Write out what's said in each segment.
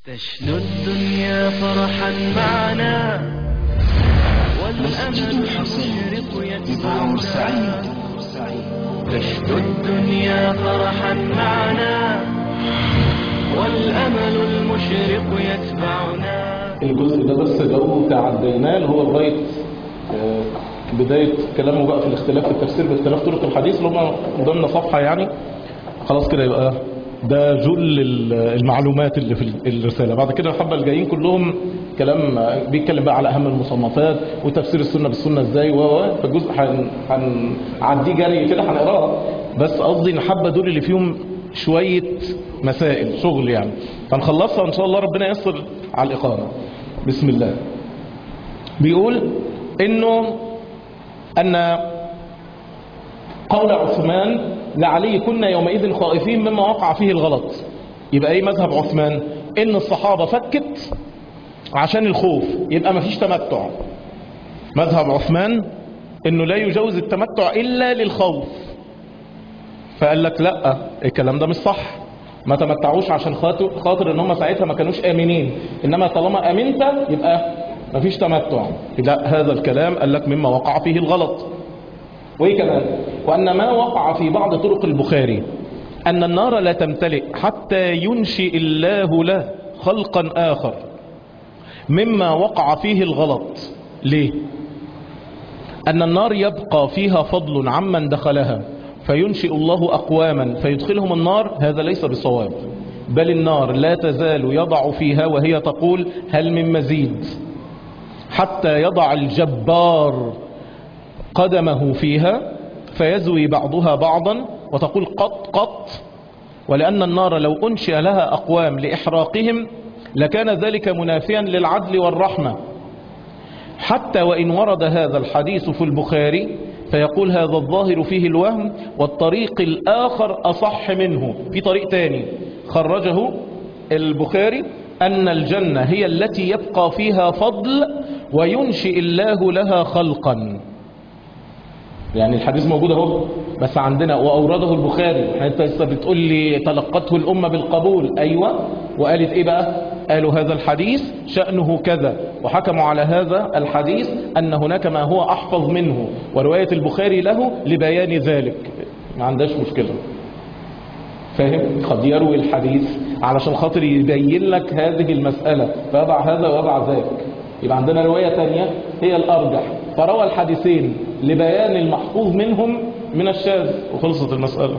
تشنو الدنيا فرحا معنا مسجد والأمل الحسين المشرق ببورسعيد يتبعنا تشنو الدنيا فرحا معنا والأمل المشرق يتبعنا الجزء ده بس لو تعديناه اللي هو لغايه آه، بدايه كلامه بقى في الاختلاف في التفسير باختلاف طرق الحديث اللي هم ضمن صفحه يعني خلاص كده يبقى ده جل ال- المعلومات اللي في ال- الرساله بعد كده الحبه الجايين كلهم كلام آه، بيتكلم بقى على اهم المصنفات وتفسير السنه بالسنه ازاي و و فالجزء هن- هنعديه جري كده هنقراه بس قصدي ان الحبه دول اللي فيهم شويه مسائل شغل يعني هنخلصها ان شاء الله ربنا ييسر على الاقامه بسم الله بيقول انه ان قول عثمان لعلي كنا يومئذ خائفين مما وقع فيه الغلط يبقى ايه مذهب عثمان ان الصحابة فكت عشان الخوف يبقى مفيش تمتع مذهب عثمان انه لا يجوز التمتع الا للخوف فقال لك لا الكلام ده مش صح ما تمتعوش عشان خاطر, خاطر ان هم ساعتها ما كانوش امنين انما طالما امنت يبقى مفيش تمتع لا هذا الكلام قال لك مما وقع فيه الغلط وايه كمان وان ما وقع في بعض طرق البخاري ان النار لا تمتلئ حتى ينشئ الله له خلقا اخر مما وقع فيه الغلط ليه أن النار يبقى فيها فضل عمن دخلها فينشئ الله أقواما فيدخلهم النار هذا ليس بصواب بل النار لا تزال يضع فيها وهي تقول هل من مزيد حتى يضع الجبار قدمه فيها فيزوي بعضها بعضا وتقول قط قط ولأن النار لو أنشئ لها أقوام لإحراقهم لكان ذلك منافيا للعدل والرحمة حتى وإن ورد هذا الحديث في البخاري فيقول هذا الظاهر فيه الوهم والطريق الآخر أصح منه في طريق تاني خرجه البخاري أن الجنة هي التي يبقى فيها فضل وينشئ الله لها خلقا يعني الحديث موجود اهو بس عندنا واورده البخاري انت لسه بتقول لي تلقته الامه بالقبول ايوه وقالت ايه بقى قالوا هذا الحديث شانه كذا وحكموا على هذا الحديث ان هناك ما هو احفظ منه وروايه البخاري له لبيان ذلك ما عندهاش مشكله فاهم قد يروي الحديث علشان خاطر يبين لك هذه المسألة فيضع هذا ويضع ذاك يبقى عندنا رواية تانية هي الأرجح فروى الحديثين لبيان المحفوظ منهم من الشاذ وخلصت المسألة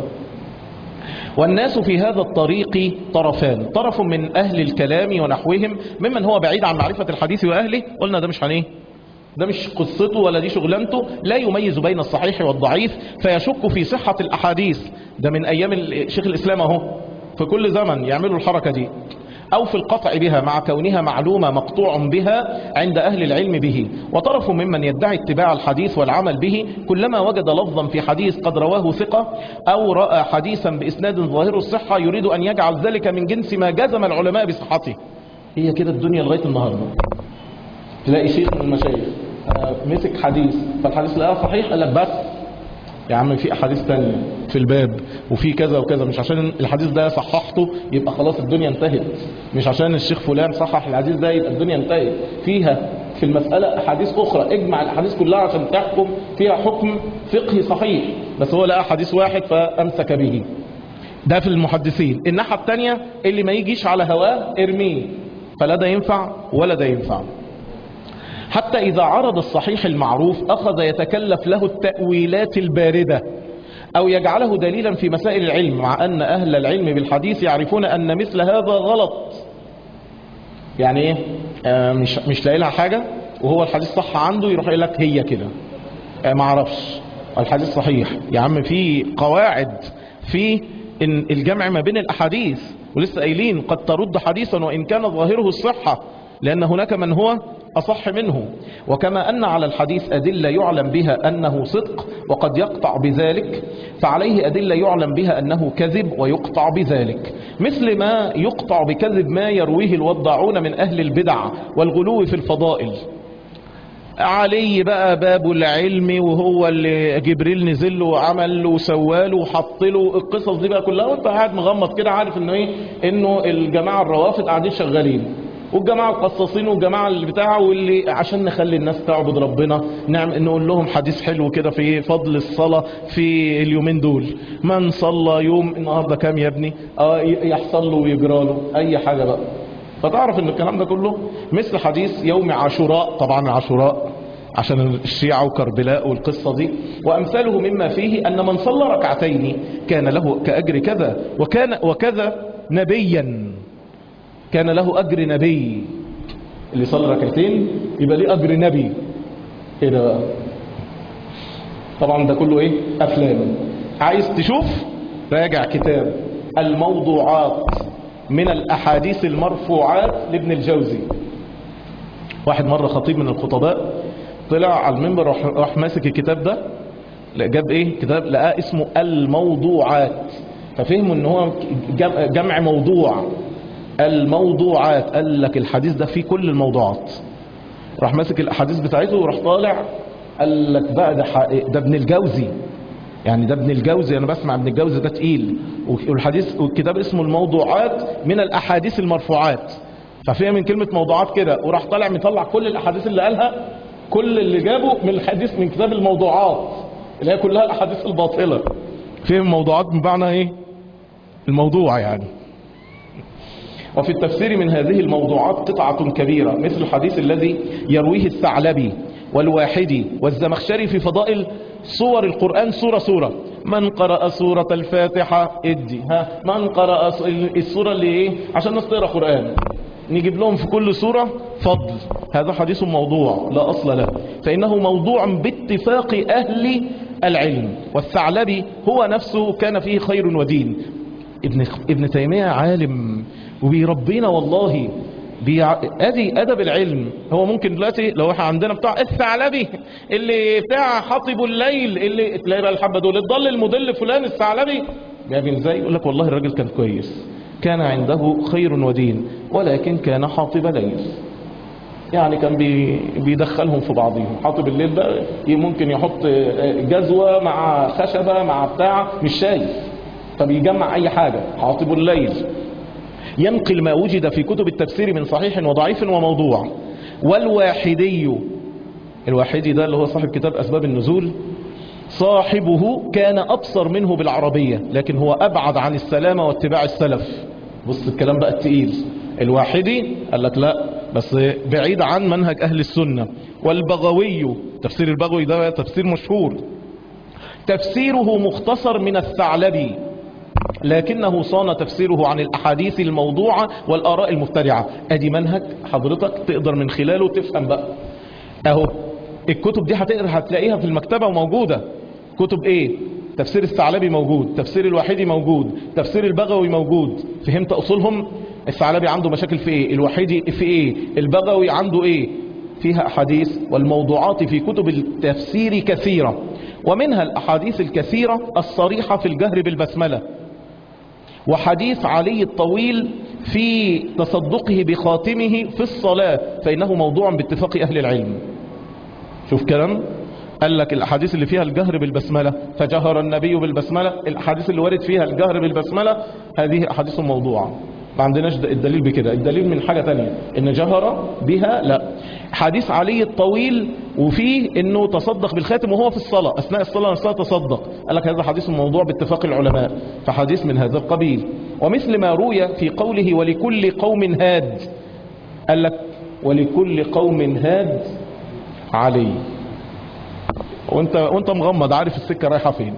والناس في هذا الطريق طرفان طرف من أهل الكلام ونحوهم ممن هو بعيد عن معرفة الحديث وأهله قلنا ده مش عن ايه ده مش قصته ولا دي شغلانته لا يميز بين الصحيح والضعيف فيشك في صحة الأحاديث ده من أيام ال- شيخ الإسلام أهو في كل زمن يعملوا الحركة دي أو في القطع بها مع كونها معلومة مقطوع بها عند أهل العلم به وطرف ممن يدعي اتباع الحديث والعمل به كلما وجد لفظا في حديث قد رواه ثقة أو رأى حديثا بإسناد ظاهر الصحة يريد أن يجعل ذلك من جنس ما جزم العلماء بصحته هي كده الدنيا لغاية النهاردة تلاقي شيخ من المشايخ آه، مسك حديث فالحديث لقاه صحيح قال لك بس يا عم في احاديث تانية في الباب وفي كذا وكذا مش عشان الحديث ده صححته يبقى خلاص الدنيا انتهت مش عشان الشيخ فلان صحح الحديث ده يبقى الدنيا انتهت فيها في المسألة أحاديث أخرى اجمع الأحاديث كلها عشان تحكم فيها حكم فقهي صحيح بس هو لقى حديث واحد فأمسك به ده في المحدثين الناحية التانية اللي ما يجيش على هواه ارميه فلا ده ينفع ولا ده ينفع حتى إذا عرض الصحيح المعروف أخذ يتكلف له التأويلات الباردة أو يجعله دليلا في مسائل العلم مع أن أهل العلم بالحديث يعرفون أن مثل هذا غلط يعني إيه آه مش, مش لاقي لها حاجة وهو الحديث صح عنده يروح يقول لك هي كده آه ما اعرفش الحديث صحيح يا عم في قواعد في إن الجمع ما بين الأحاديث ولسه قايلين قد ترد حديثا وإن كان ظاهره الصحة لأن هناك من هو أصح منه وكما أن على الحديث أدلة يعلم بها أنه صدق وقد يقطع بذلك فعليه أدلة يعلم بها أنه كذب ويقطع بذلك مثل ما يقطع بكذب ما يرويه الوضاعون من أهل البدع والغلو في الفضائل علي بقى باب العلم وهو اللي جبريل نزل له وعمل له وسواله وحط له القصص دي بقى كلها وانت قاعد مغمض كده عارف انه ايه انه الجماعه الروافض قاعدين شغالين والجماعه القصاصين والجماعه اللي بتاع واللي عشان نخلي الناس تعبد ربنا نعم نقول لهم حديث حلو كده في فضل الصلاه في اليومين دول من صلى يوم النهارده كام يا ابني اه يحصل له ويجرى له اي حاجه بقى فتعرف ان الكلام ده كله مثل حديث يوم عاشوراء طبعا عاشوراء عشان الشيعة وكربلاء والقصة دي وأمثاله مما فيه أن من صلى ركعتين كان له كأجر كذا وكان وكذا نبيا كان له أجر نبي اللي صلى ركعتين يبقى ليه أجر نبي ايه ده بقى طبعا ده كله ايه أفلام عايز تشوف راجع كتاب الموضوعات من الأحاديث المرفوعات لابن الجوزي واحد مرة خطيب من الخطباء طلع على المنبر راح راح ماسك الكتاب ده لا، جاب ايه كتاب لقاه اسمه الموضوعات ففهموا ان هو جم- جمع موضوع الموضوعات قال لك الحديث ده فيه كل الموضوعات راح ماسك الاحاديث بتاعته وراح طالع قال لك بقى ده ح- ده ابن الجوزي يعني ده ابن الجوزي انا بسمع ابن الجوزي ده تقيل والحديث والكتاب اسمه الموضوعات من الاحاديث المرفوعات ففيها من كلمه موضوعات كده وراح طالع مطلع كل الاحاديث اللي قالها كل اللي جابه من الحديث من كتاب الموضوعات اللي هي كلها الاحاديث الباطله فهم موضوعات بمعنى ايه الموضوع يعني وفي التفسير من هذه الموضوعات قطعة كبيرة مثل الحديث الذي يرويه الثعلبي والواحدي والزمخشري في فضائل صور القرآن سورة سورة من قرأ سورة الفاتحة ادي ها من قرأ س- السورة اللي ايه عشان الناس تقرأ قرآن نجيب لهم في كل سورة فضل هذا حديث موضوع لا أصل له فإنه موضوع باتفاق أهل العلم والثعلبي هو نفسه كان فيه خير ودين ابن ابن تيمية عالم وبيربينا والله بيع... ادي ادب العلم هو ممكن دلوقتي لو احنا عندنا بتاع الثعلبي اللي بتاع حطب الليل اللي تلاقي بقى الحبه دول الضل المدل فلان الثعلبي جايب ازاي يقول لك والله الراجل كان كويس كان عنده خير ودين ولكن كان حاطب ليل يعني كان بي بيدخلهم في بعضهم حاطب الليل ده ممكن يحط جزوة مع خشبة مع بتاع مش شايف فبيجمع اي حاجة حاطب الليل ينقل ما وجد في كتب التفسير من صحيح وضعيف وموضوع والواحدي الواحدي ده اللي هو صاحب كتاب أسباب النزول صاحبه كان أبصر منه بالعربية لكن هو أبعد عن السلامة واتباع السلف بص الكلام بقى التقيل الواحدي قال لك لا بس بعيد عن منهج أهل السنة والبغوي تفسير البغوي ده تفسير مشهور تفسيره مختصر من الثعلبي لكنه صان تفسيره عن الأحاديث الموضوعة والآراء المبتدعة أدي منهج حضرتك تقدر من خلاله تفهم بقى أهو الكتب دي هتقرا هتلاقيها في المكتبة وموجودة كتب إيه تفسير الثعلبي موجود تفسير الوحيدي موجود تفسير البغوي موجود فهمت أصولهم الثعلبي عنده مشاكل في إيه الوحيدي في إيه البغوي عنده إيه فيها أحاديث والموضوعات في كتب التفسير كثيرة ومنها الأحاديث الكثيرة الصريحة في الجهر بالبسملة وحديث علي الطويل في تصدقه بخاتمه في الصلاة فإنه موضوع باتفاق أهل العلم شوف كلام قال لك الأحاديث اللي فيها الجهر بالبسملة فجهر النبي بالبسملة الأحاديث اللي ورد فيها الجهر بالبسملة هذه أحاديث موضوعة ما عندناش الدليل بكده الدليل من حاجة تانية ان جهر بها لا حديث علي الطويل وفيه انه تصدق بالخاتم وهو في الصلاة اثناء الصلاة نفسها تصدق قال لك هذا حديث موضوع باتفاق العلماء فحديث من هذا القبيل ومثل ما روي في قوله ولكل قوم هاد قال لك ولكل قوم هاد علي وانت وانت مغمض عارف السكة رايحة فين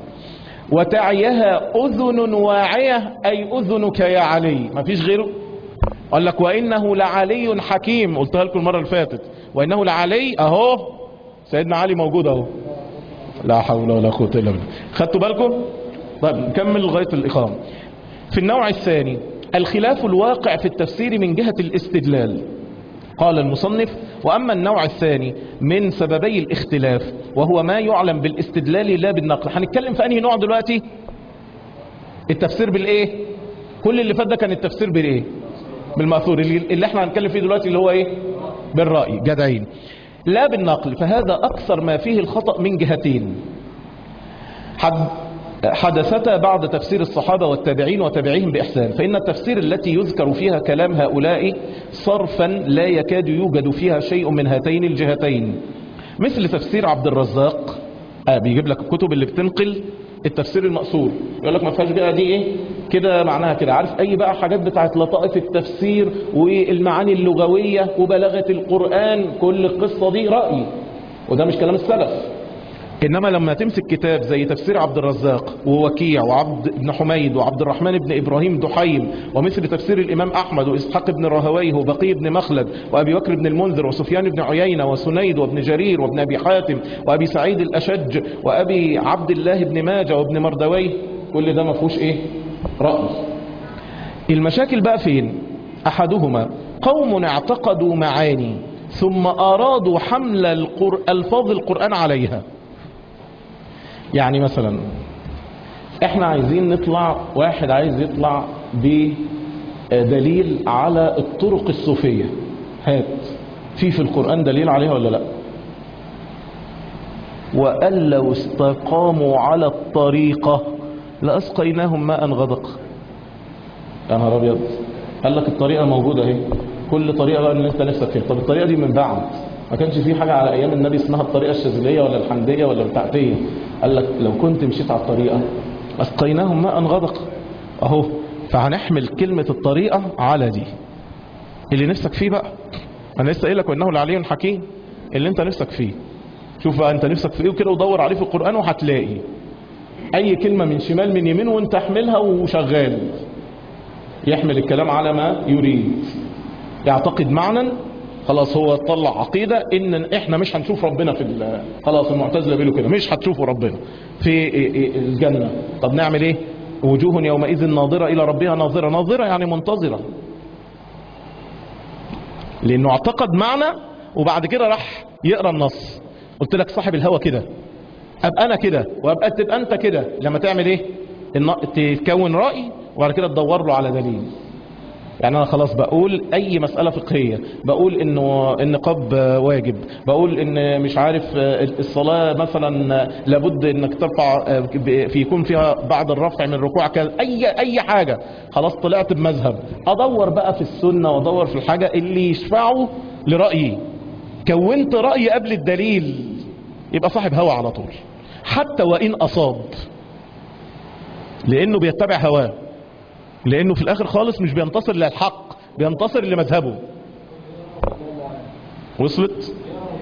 وتعيها أذن واعية أي أذنك يا علي ما فيش غيره قال لك وإنه لعلي حكيم قلتها لكم المرة اللي فاتت وإنه لعلي أهو سيدنا علي موجود أهو لا حول ولا قوة إلا بالله خدتوا بالكم طيب نكمل لغاية الإقامة في النوع الثاني الخلاف الواقع في التفسير من جهة الاستدلال قال المصنف وأما النوع الثاني من سببي الاختلاف وهو ما يعلم بالاستدلال لا بالنقل هنتكلم في أنهي نوع دلوقتي التفسير بالإيه كل اللي فات ده كان التفسير بالإيه بالمأثور اللي, اللي احنا هنتكلم فيه دلوقتي اللي هو إيه بالرأي جدعين لا بالنقل فهذا أكثر ما فيه الخطأ من جهتين حد حدثتا بعد تفسير الصحابة والتابعين وتابعيهم بإحسان فإن التفسير التي يذكر فيها كلام هؤلاء صرفا لا يكاد يوجد فيها شيء من هاتين الجهتين مثل تفسير عبد الرزاق آه بيجيب لك الكتب اللي بتنقل التفسير المقصور يقول لك ما فيهاش بقى دي ايه كده معناها كده عارف اي بقى حاجات بتاعت لطائف التفسير والمعاني اللغوية وبلاغة القرآن كل القصة دي رأي وده مش كلام السلف انما لما تمسك كتاب زي تفسير عبد الرزاق ووكيع وعبد بن حميد وعبد الرحمن بن ابراهيم دحيم ومثل تفسير الامام احمد واسحاق بن راهويه وبقي بن مخلد وابي بكر بن المنذر وسفيان بن عيينه وسنيد وابن جرير وابن ابي حاتم وابي سعيد الاشج وابي عبد الله بن ماجه وابن مردويه كل ده ما فيهوش ايه راي المشاكل بقى فين احدهما قوم اعتقدوا معاني ثم ارادوا حمل القر... الفاظ القران عليها يعني مثلا احنا عايزين نطلع واحد عايز يطلع بدليل على الطرق الصوفية هات في في القرآن دليل عليها ولا لا وأن لو استقاموا على الطريقة لأسقيناهم ماء غدق يا نهار أبيض قال لك الطريقة موجودة اهي كل طريقة بقى اللي انت نفسك فيها طب الطريقة دي من بعد ما كانش في حاجة على أيام النبي اسمها الطريقة الشاذلية ولا الحمدية ولا بتاعتية قال لك لو كنت مشيت على الطريقة أسقيناهم ماء غدق أهو فهنحمل كلمة الطريقة على دي اللي نفسك فيه بقى أنا لسه قايل لك وإنه العلي حكيم اللي أنت نفسك فيه شوف بقى أنت نفسك في إيه وكده ودور عليه في القرآن وهتلاقي أي كلمة من شمال من يمين وأنت احملها وشغال يحمل الكلام على ما يريد يعتقد معنى خلاص هو طلع عقيدة ان احنا مش هنشوف ربنا في خلاص المعتزله بيقولوا كده مش هتشوفوا ربنا في الجنة طب نعمل ايه وجوه يومئذ ناظرة الى ربها ناظرة ناظرة يعني منتظرة لانه اعتقد معنى وبعد كده راح يقرا النص قلت لك صاحب الهوى كده ابقى انا كده وابقى تبقى انت كده لما تعمل ايه تكون رأي وبعد كده تدور له على دليل يعني انا خلاص بقول اي مسألة فقهية بقول انه النقاب واجب بقول ان مش عارف الصلاة مثلا لابد انك ترفع في يكون فيها بعد الرفع من الركوع كذا اي اي حاجة خلاص طلعت بمذهب ادور بقى في السنة وادور في الحاجة اللي يشفعه لرأيي كونت رأي قبل الدليل يبقى صاحب هوى على طول حتى وان اصاب لانه بيتبع هواه لانه في الاخر خالص مش بينتصر للحق بينتصر لمذهبه وصلت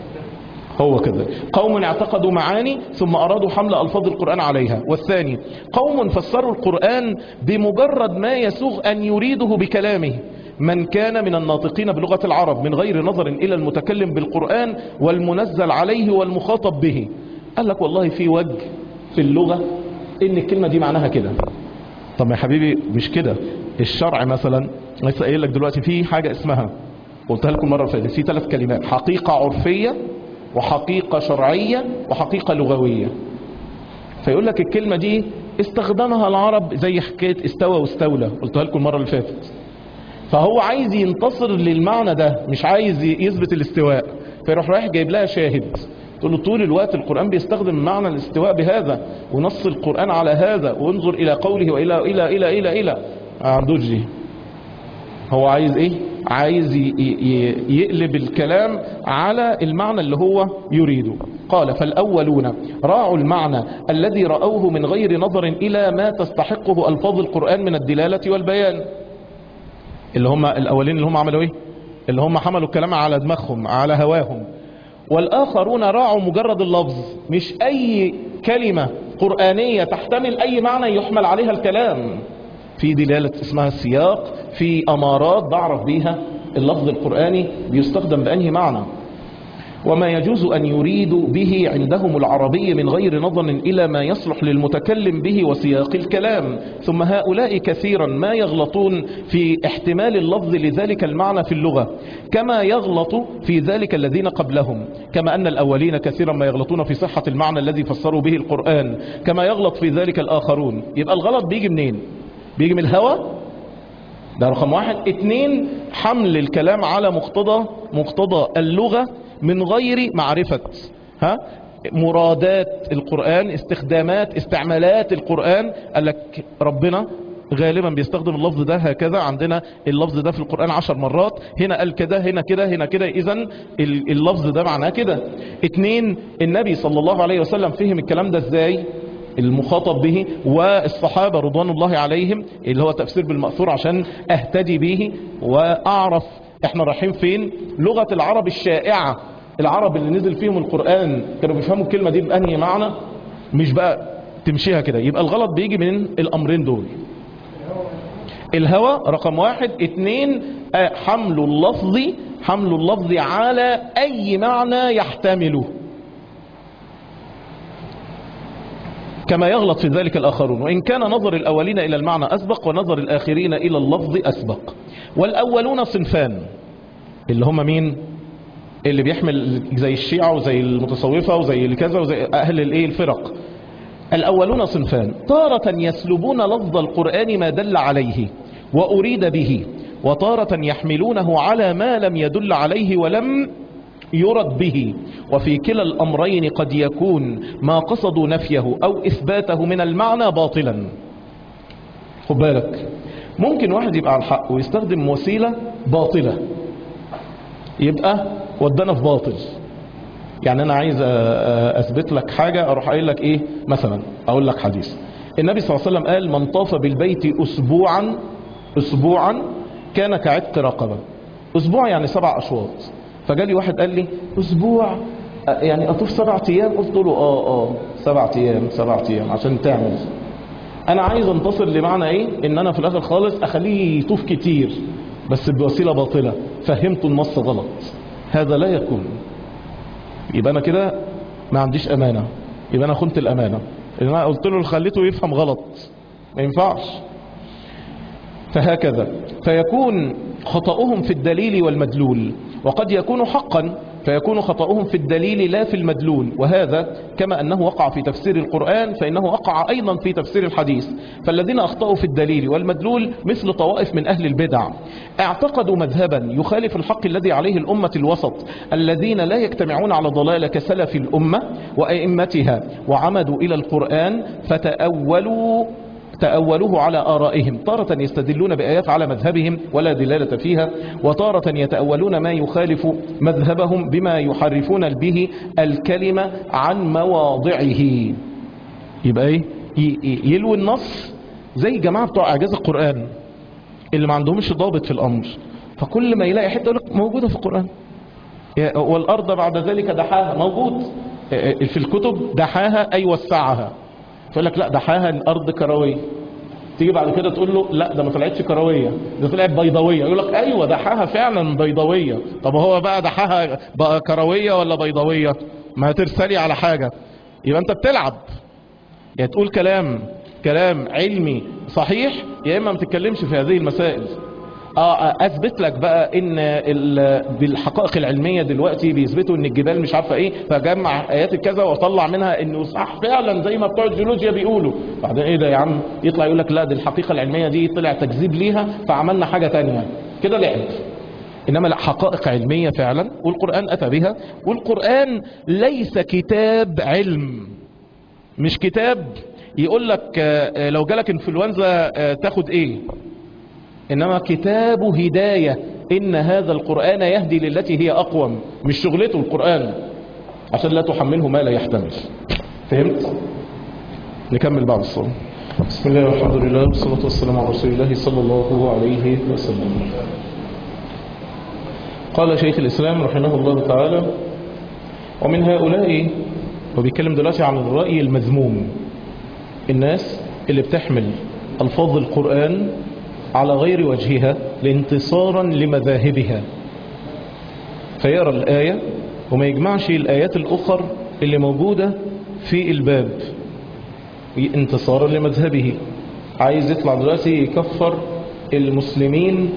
هو كده قوم اعتقدوا معاني ثم ارادوا حمل الفاظ القرآن عليها والثاني قوم فسروا القرآن بمجرد ما يسوغ ان يريده بكلامه من كان من الناطقين بلغة العرب من غير نظر الى المتكلم بالقرآن والمنزل عليه والمخاطب به قال لك والله في وجه في اللغة ان الكلمة دي معناها كده طب يا حبيبي مش كده الشرع مثلا لسه قايل لك دلوقتي في حاجة اسمها قلتها لكم مرة فاتت في ثلاث كلمات حقيقة عرفية وحقيقة شرعية وحقيقة لغوية فيقول لك الكلمة دي استخدمها العرب زي حكاية استوى واستولى قلتها لكم المرة اللي فاتت فهو عايز ينتصر للمعنى ده مش عايز يثبت الاستواء فيروح رايح جايب لها شاهد تقول له طول الوقت القرآن بيستخدم معنى الاستواء بهذا ونص القرآن على هذا وانظر إلى قوله وإلى إلى إلى إلى إلى ما عندوش دي هو عايز إيه عايز يقلب الكلام على المعنى اللي هو يريده قال فالأولون راعوا المعنى الذي رأوه من غير نظر إلى ما تستحقه ألفاظ القرآن من الدلالة والبيان اللي هم الأولين اللي هم عملوا إيه اللي هم حملوا الكلام على دماغهم على هواهم والآخرون راعوا مجرد اللفظ مش أي كلمة قرآنية تحتمل أي معنى يحمل عليها الكلام في دلالة اسمها السياق في أمارات بعرف بيها اللفظ القرآني بيستخدم بأنهي معنى وما يجوز أن يريدوا به عندهم العربي من غير نظر إلى ما يصلح للمتكلم به وسياق الكلام ثم هؤلاء كثيرا ما يغلطون في احتمال اللفظ لذلك المعنى في اللغة كما يغلط في ذلك الذين قبلهم كما أن الأولين كثيرا ما يغلطون في صحة المعنى الذي فسروا به القرآن كما يغلط في ذلك الآخرون يبقى الغلط بيجي منين بيجي من الهوى ده رقم واحد اتنين حمل الكلام على مقتضى مقتضى اللغة من غير معرفة ها مرادات القرآن استخدامات استعمالات القرآن قال لك ربنا غالبا بيستخدم اللفظ ده هكذا عندنا اللفظ ده في القرآن عشر مرات هنا قال كده هنا كده هنا كده اذا ال- اللفظ ده معناه كده اتنين النبي صلى الله عليه وسلم فهم الكلام ده ازاي المخاطب به والصحابة رضوان الله عليهم اللي هو تفسير بالمأثور عشان اهتدي به واعرف احنا رايحين فين لغة العرب الشائعة العرب اللي نزل فيهم القرآن كانوا بيفهموا الكلمة دي بأنهي معنى مش بقى تمشيها كده يبقى الغلط بيجي من الأمرين دول الهوى رقم واحد اتنين آه، حمل اللفظ حمل اللفظ على أي معنى يحتمله كما يغلط في ذلك الآخرون وإن كان نظر الأولين إلى المعنى أسبق ونظر الآخرين إلى اللفظ أسبق والأولون صنفان اللي هم مين اللي بيحمل زي الشيعة وزي المتصوفة وزي الكذا وزي أهل الإيه الفرق الأولون صنفان تارة يسلبون لفظ القرآن ما دل عليه وأريد به وتارة يحملونه على ما لم يدل عليه ولم يرد به وفي كلا الأمرين قد يكون ما قصدوا نفيه أو إثباته من المعنى باطلا خد بالك ممكن واحد يبقى على الحق ويستخدم وسيلة باطلة يبقى ودنا في باطل يعني انا عايز أ- أ- اثبت لك حاجة اروح قايل لك ايه مثلا اقول لك حديث النبي صلى الله عليه وسلم قال من طاف بالبيت اسبوعا اسبوعا كان كعتق رقبة اسبوع يعني سبع اشواط فجالي واحد قال لي اسبوع أ- يعني اطوف سبع ايام قلت له اه اه سبع ايام سبع ايام عشان تعمل انا عايز انتصر لمعنى ايه ان انا في الاخر خالص اخليه يطوف كتير بس بوسيله باطله فهمت النص غلط هذا لا يكون يبقى انا كده ما عنديش امانه يبقى انا خنت الامانه ان انا قلت له اللي خليته يفهم غلط ما ينفعش فهكذا فيكون خطأهم في الدليل والمدلول وقد يكون حقا فيكون خطأهم في الدليل لا في المدلول وهذا كما أنه وقع في تفسير القرآن فإنه وقع أيضا في تفسير الحديث فالذين أخطأوا في الدليل والمدلول مثل طوائف من أهل البدع اعتقدوا مذهبا يخالف الحق الذي عليه الأمة الوسط الذين لا يجتمعون على ضلالة كسلف الأمة وأئمتها وعمدوا إلى القرآن فتأولوا تأولوه على آرائهم تارة يستدلون بآيات على مذهبهم ولا دلالة فيها وتارة يتأولون ما يخالف مذهبهم بما يحرفون به الكلمة عن مواضعه يبقى ايه ي- ي- يلوي النص زي جماعة بتوع إعجاز القرآن اللي ما عندهمش ضابط في الأمر فكل ما يلاقي حتة يقول لك موجودة في القرآن يا- والأرض بعد ذلك دحاها موجود في الكتب دحاها أي وسعها فيقول لك لا دحاها الأرض كروية تيجي بعد كده تقول له لا ده ما طلعتش كرويه ده طلعت بيضاويه يقول لك ايوه دحاها فعلا بيضاويه طب هو بقى دحاها بقى كرويه ولا بيضاويه ما ترسلي على حاجه يبقى انت بتلعب يا تقول كلام كلام علمي صحيح يا اما ما تتكلمش في هذه المسائل اه اثبت لك بقى ان ال- بالحقائق العلميه دلوقتي بيثبتوا ان الجبال مش عارفه ايه فجمع ايات الكذا واطلع منها انه صح فعلا زي ما بتوع الجيولوجيا بيقولوا بعدين ايه ده يا عم يطلع يقول لك لا دي الحقيقه العلميه دي طلع تكذيب ليها فعملنا حاجه تانية كده لعب انما لا حقائق علميه فعلا والقران اتى بها والقران ليس كتاب علم مش كتاب يقول لك آه، آه، لو جالك انفلونزا آه، تاخد ايه انما كتاب هداية ان هذا القرآن يهدي للتي هي اقوم مش شغلته القرآن عشان لا تحمله ما لا يحتمل فهمت نكمل بعد الصلاة بسم الله والحمد لله والصلاة والسلام على رسول الله صلى الله عليه وسلم قال شيخ الإسلام رحمه الله تعالى ومن هؤلاء وبيتكلم دلوقتي عن الرأي المذموم الناس اللي بتحمل ألفاظ القرآن على غير وجهها لانتصارا لمذاهبها فيرى الآية وما يجمعش الآيات الأخر اللي موجودة في الباب انتصارا لمذهبه عايز يطلع دلوقتي يكفر المسلمين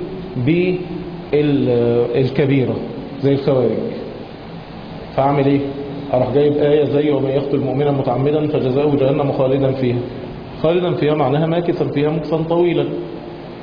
بالكبيرة زي الخوارج فاعمل ايه اروح جايب آية زي ومن يقتل مؤمنا متعمدا فجزاؤه جهنم خالدا فيها خالدا فيها معناها ماكثا فيها مكثا طويلا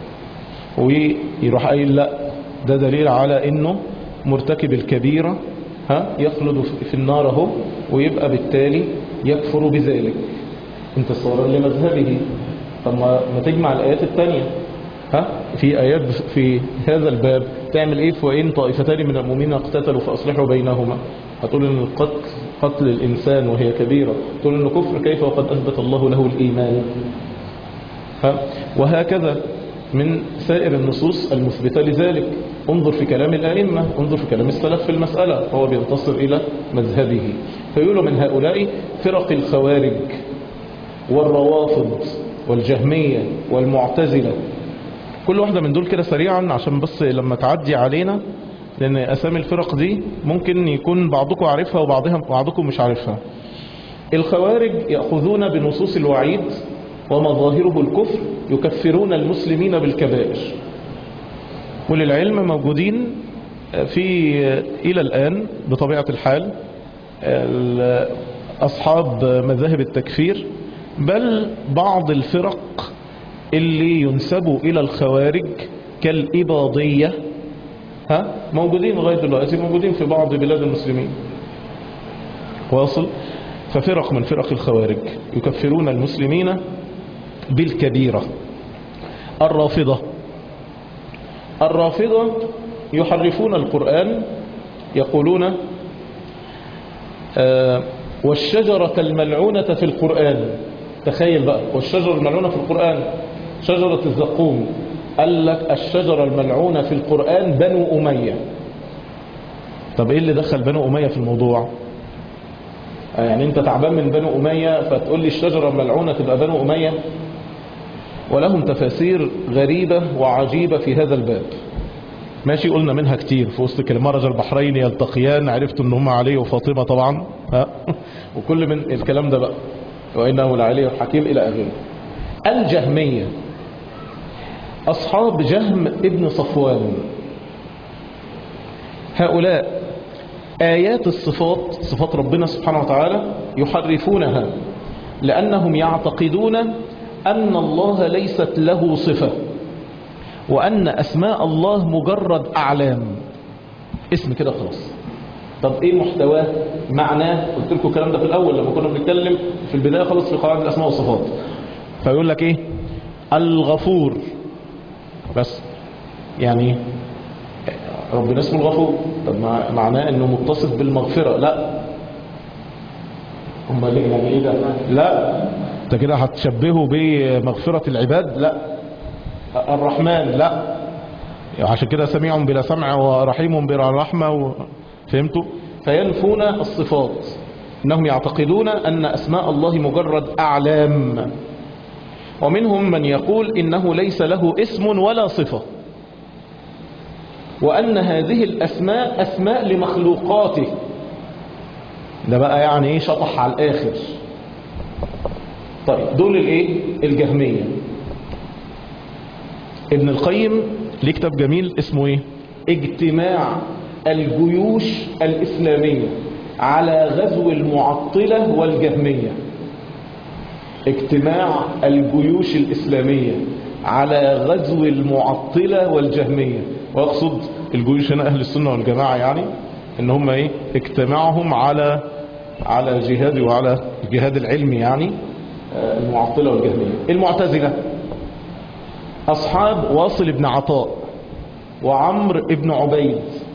ويروح قايل لا ده دليل على انه مرتكب الكبيرة ها يخلد في النار اهو ويبقى بالتالي يكفر بذلك انتصارا لمذهبه طب ما ما تجمع الآيات التانية ها في آيات في هذا الباب تعمل ايه وإن طائفتان من المؤمنين اقتتلوا فأصلحوا بينهما هتقول ان القتل قتل الإنسان وهي كبيرة تقول انه كفر كيف وقد أثبت الله له الإيمان ها وهكذا من سائر النصوص المثبتة لذلك انظر في كلام الأئمة انظر في كلام السلف في المسألة هو بينتصر إلى مذهبه فيقول من هؤلاء فرق الخوارج والروافض والجهمية والمعتزلة كل واحدة من دول كده سريعا عشان بس لما تعدي علينا لأن أسامي الفرق دي ممكن يكون بعضكم عارفها وبعضها بعضكم مش عارفها الخوارج يأخذون بنصوص الوعيد ومظاهره الكفر يكفرون المسلمين بالكبائر وللعلم موجودين في إلى الآن بطبيعة الحال أصحاب مذاهب التكفير بل بعض الفرق اللي ينسبوا إلى الخوارج كالإباضية ها موجودين لغاية دلوقتي موجودين في بعض بلاد المسلمين واصل ففرق من فرق الخوارج يكفرون المسلمين بالكبيرة الرافضة الرافضة يحرفون القرآن يقولون آه والشجرة الملعونة في القرآن تخيل بقى والشجرة الملعونة في القرآن شجرة الزقوم قال لك الشجرة الملعونة في القرآن بنو أمية طب ايه اللي دخل بنو أمية في الموضوع يعني انت تعبان من بنو أمية فتقول لي الشجرة الملعونة تبقى بنو أمية ولهم تفاسير غريبة وعجيبة في هذا الباب ماشي قلنا منها كتير في وسط كلمة مرج البحرين يلتقيان عرفت ان هم علي وفاطمة طبعا ها وكل من الكلام ده بقى وإنه لعلي الحكيم إلى آخره الجهمية أصحاب جهم ابن صفوان هؤلاء آيات الصفات صفات ربنا سبحانه وتعالى يحرفونها لأنهم يعتقدون أن الله ليست له صفة وأن أسماء الله مجرد أعلام اسم كده خلاص طب ايه محتواه معناه قلت لكم الكلام ده في الاول لما كنا بنتكلم في البدايه خالص في قواعد الاسماء والصفات فيقول لك ايه الغفور بس يعني ربنا اسمه الغفور طب معناه انه متصف بالمغفره لا امال يعني ايه ده لا انت كده هتشبهه بمغفره العباد لا الرحمن لا عشان كده سميع بلا سمع ورحيم بلا رحمه و... فهمتوا فينفون الصفات انهم يعتقدون ان اسماء الله مجرد اعلام ومنهم من يقول انه ليس له اسم ولا صفة وان هذه الاسماء اسماء لمخلوقاته ده بقى يعني ايه شطح على الاخر طيب دول الايه الجهمية ابن القيم ليه كتاب جميل اسمه ايه اجتماع الجيوش الإسلامية على غزو المعطلة والجهمية اجتماع الجيوش الإسلامية على غزو المعطلة والجهمية وأقصد الجيوش هنا أهل السنة والجماعة يعني إن هم إيه اجتماعهم على على الجهاد وعلى الجهاد العلمي يعني المعطلة والجهمية المعتزلة أصحاب واصل بن عطاء وعمر بن عبيد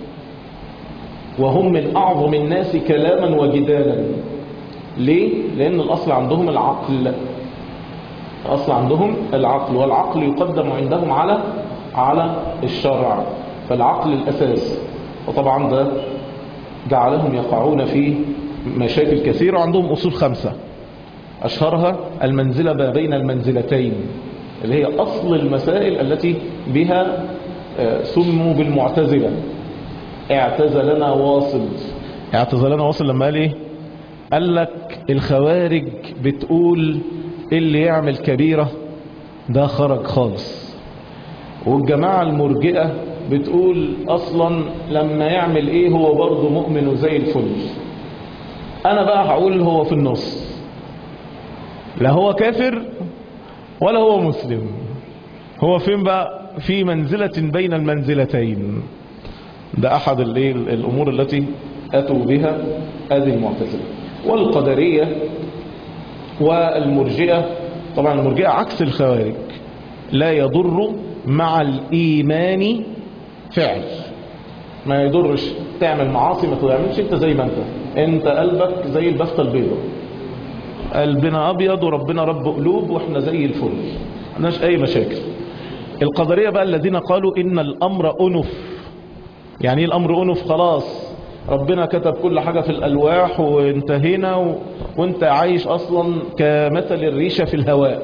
وهم من أعظم الناس كلاما وجدالا ليه؟ لأن الأصل عندهم العقل الأصل عندهم العقل والعقل يقدم عندهم على على الشرع فالعقل الأساس وطبعا ده جعلهم يقعون في مشاكل كثيرة وعندهم أصول خمسة أشهرها المنزلة ما بين المنزلتين اللي هي أصل المسائل التي بها سموا بالمعتزلة اعتزلنا واصل اعتزلنا واصل لما قال ايه قال لك الخوارج بتقول اللي يعمل كبيرة ده خرج خالص والجماعة المرجئة بتقول اصلا لما يعمل ايه هو برضه مؤمن وزي الفل انا بقى هقول هو في النص لا هو كافر ولا هو مسلم هو فين بقى في منزلة بين المنزلتين ده احد الايه الامور التي أتوا بها هذه المعتزلة والقدرية والمرجئة طبعا المرجئة عكس الخوارج لا يضر مع الإيمان فعل ما يضرش تعمل معاصي ما تعملش انت زي ما انت انت قلبك زي البفتة البيضاء قلبنا ابيض وربنا رب قلوب واحنا زي الفل ما عندناش اي مشاكل القدرية بقى الذين قالوا ان الامر انف يعني ايه الامر انف خلاص ربنا كتب كل حاجة في الالواح وانتهينا و... وانت عايش اصلا كمثل الريشة في الهواء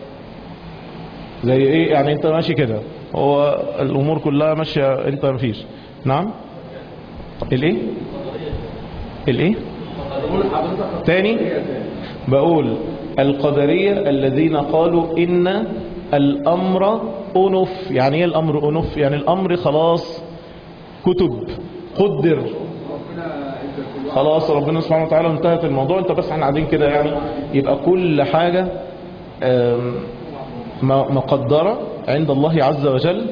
زي ايه يعني انت ماشي كده هو الامور كلها ماشية انت مفيش نعم الايه الايه تاني بقول القدرية الذين قالوا ان الامر انف يعني ايه الامر انف يعني الامر خلاص كتب قدر خلاص ربنا سبحانه وتعالى انتهت الموضوع انت بس احنا قاعدين كده يعني يبقى كل حاجة آم، م- مقدرة عند الله عز وجل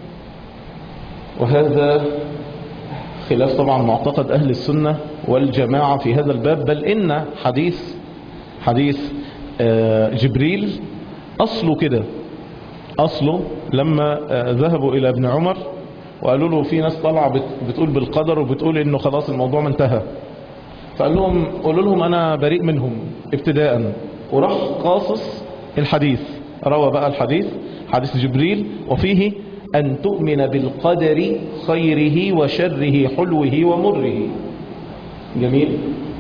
وهذا خلاف طبعا معتقد أهل السنة والجماعة في هذا الباب بل إن حديث حديث آه، جبريل أصله كده أصله لما آه، ذهبوا إلى ابن عمر وقالوا له في ناس طالعة بت- بتقول بالقدر وبتقول إنه خلاص الموضوع انتهى فقال لهم قولوا لهم أنا بريء منهم ابتداء وراح قاصص الحديث روى بقى الحديث حديث جبريل وفيه أن تؤمن بالقدر خيره وشره حلوه ومره جميل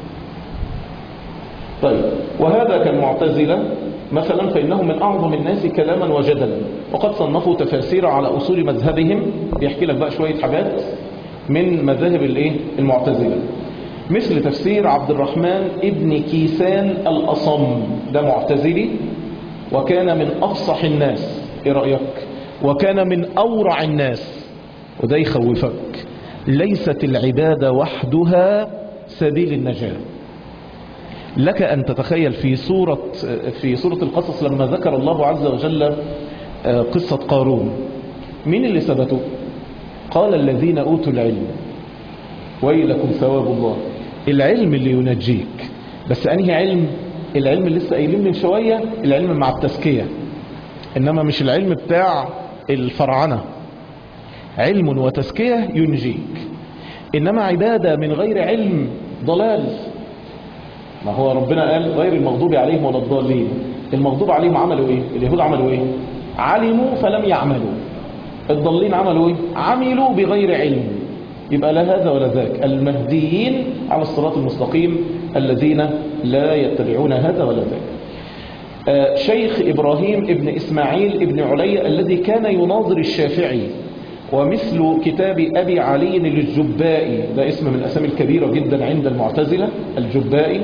طيب وهذا كالمعتزلة مثلا فإنهم من أعظم الناس كلاما وجدلا وقد صنفوا تفاسير على أصول مذهبهم بيحكي لك بقى شوية حاجات من مذاهب الايه المعتزلة مثل تفسير عبد الرحمن ابن كيسان الأصم ده معتزلي وكان من أفصح الناس ايه رأيك وكان من أورع الناس وده يخوفك ليست العبادة وحدها سبيل النجاة لك أن تتخيل في سورة في سورة القصص لما ذكر الله عز وجل آه، قصة قارون مين اللي ثبتوا قال الذين أوتوا العلم ويلكم ثواب الله العلم اللي ينجيك بس أنهي علم العلم اللي لسه قايلين من شوية العلم مع التزكية إنما مش العلم بتاع الفرعنة علم وتزكية ينجيك إنما عبادة من غير علم ضلال ما هو ربنا قال غير المغضوب عليهم ولا الضالين المغضوب عليهم عملوا ايه اليهود عملوا ايه علموا فلم يعملوا الضالين عملوا ايه عملوا بغير علم يبقى لا هذا ولا ذاك المهديين على الصراط المستقيم الذين لا يتبعون هذا ولا ذاك آه، شيخ إبراهيم ابن إسماعيل ابن علي الذي كان يناظر الشافعي ومثل كتاب أبي علي للجبائي ده اسم من الأسامي الكبيرة جدا عند المعتزلة الجبائي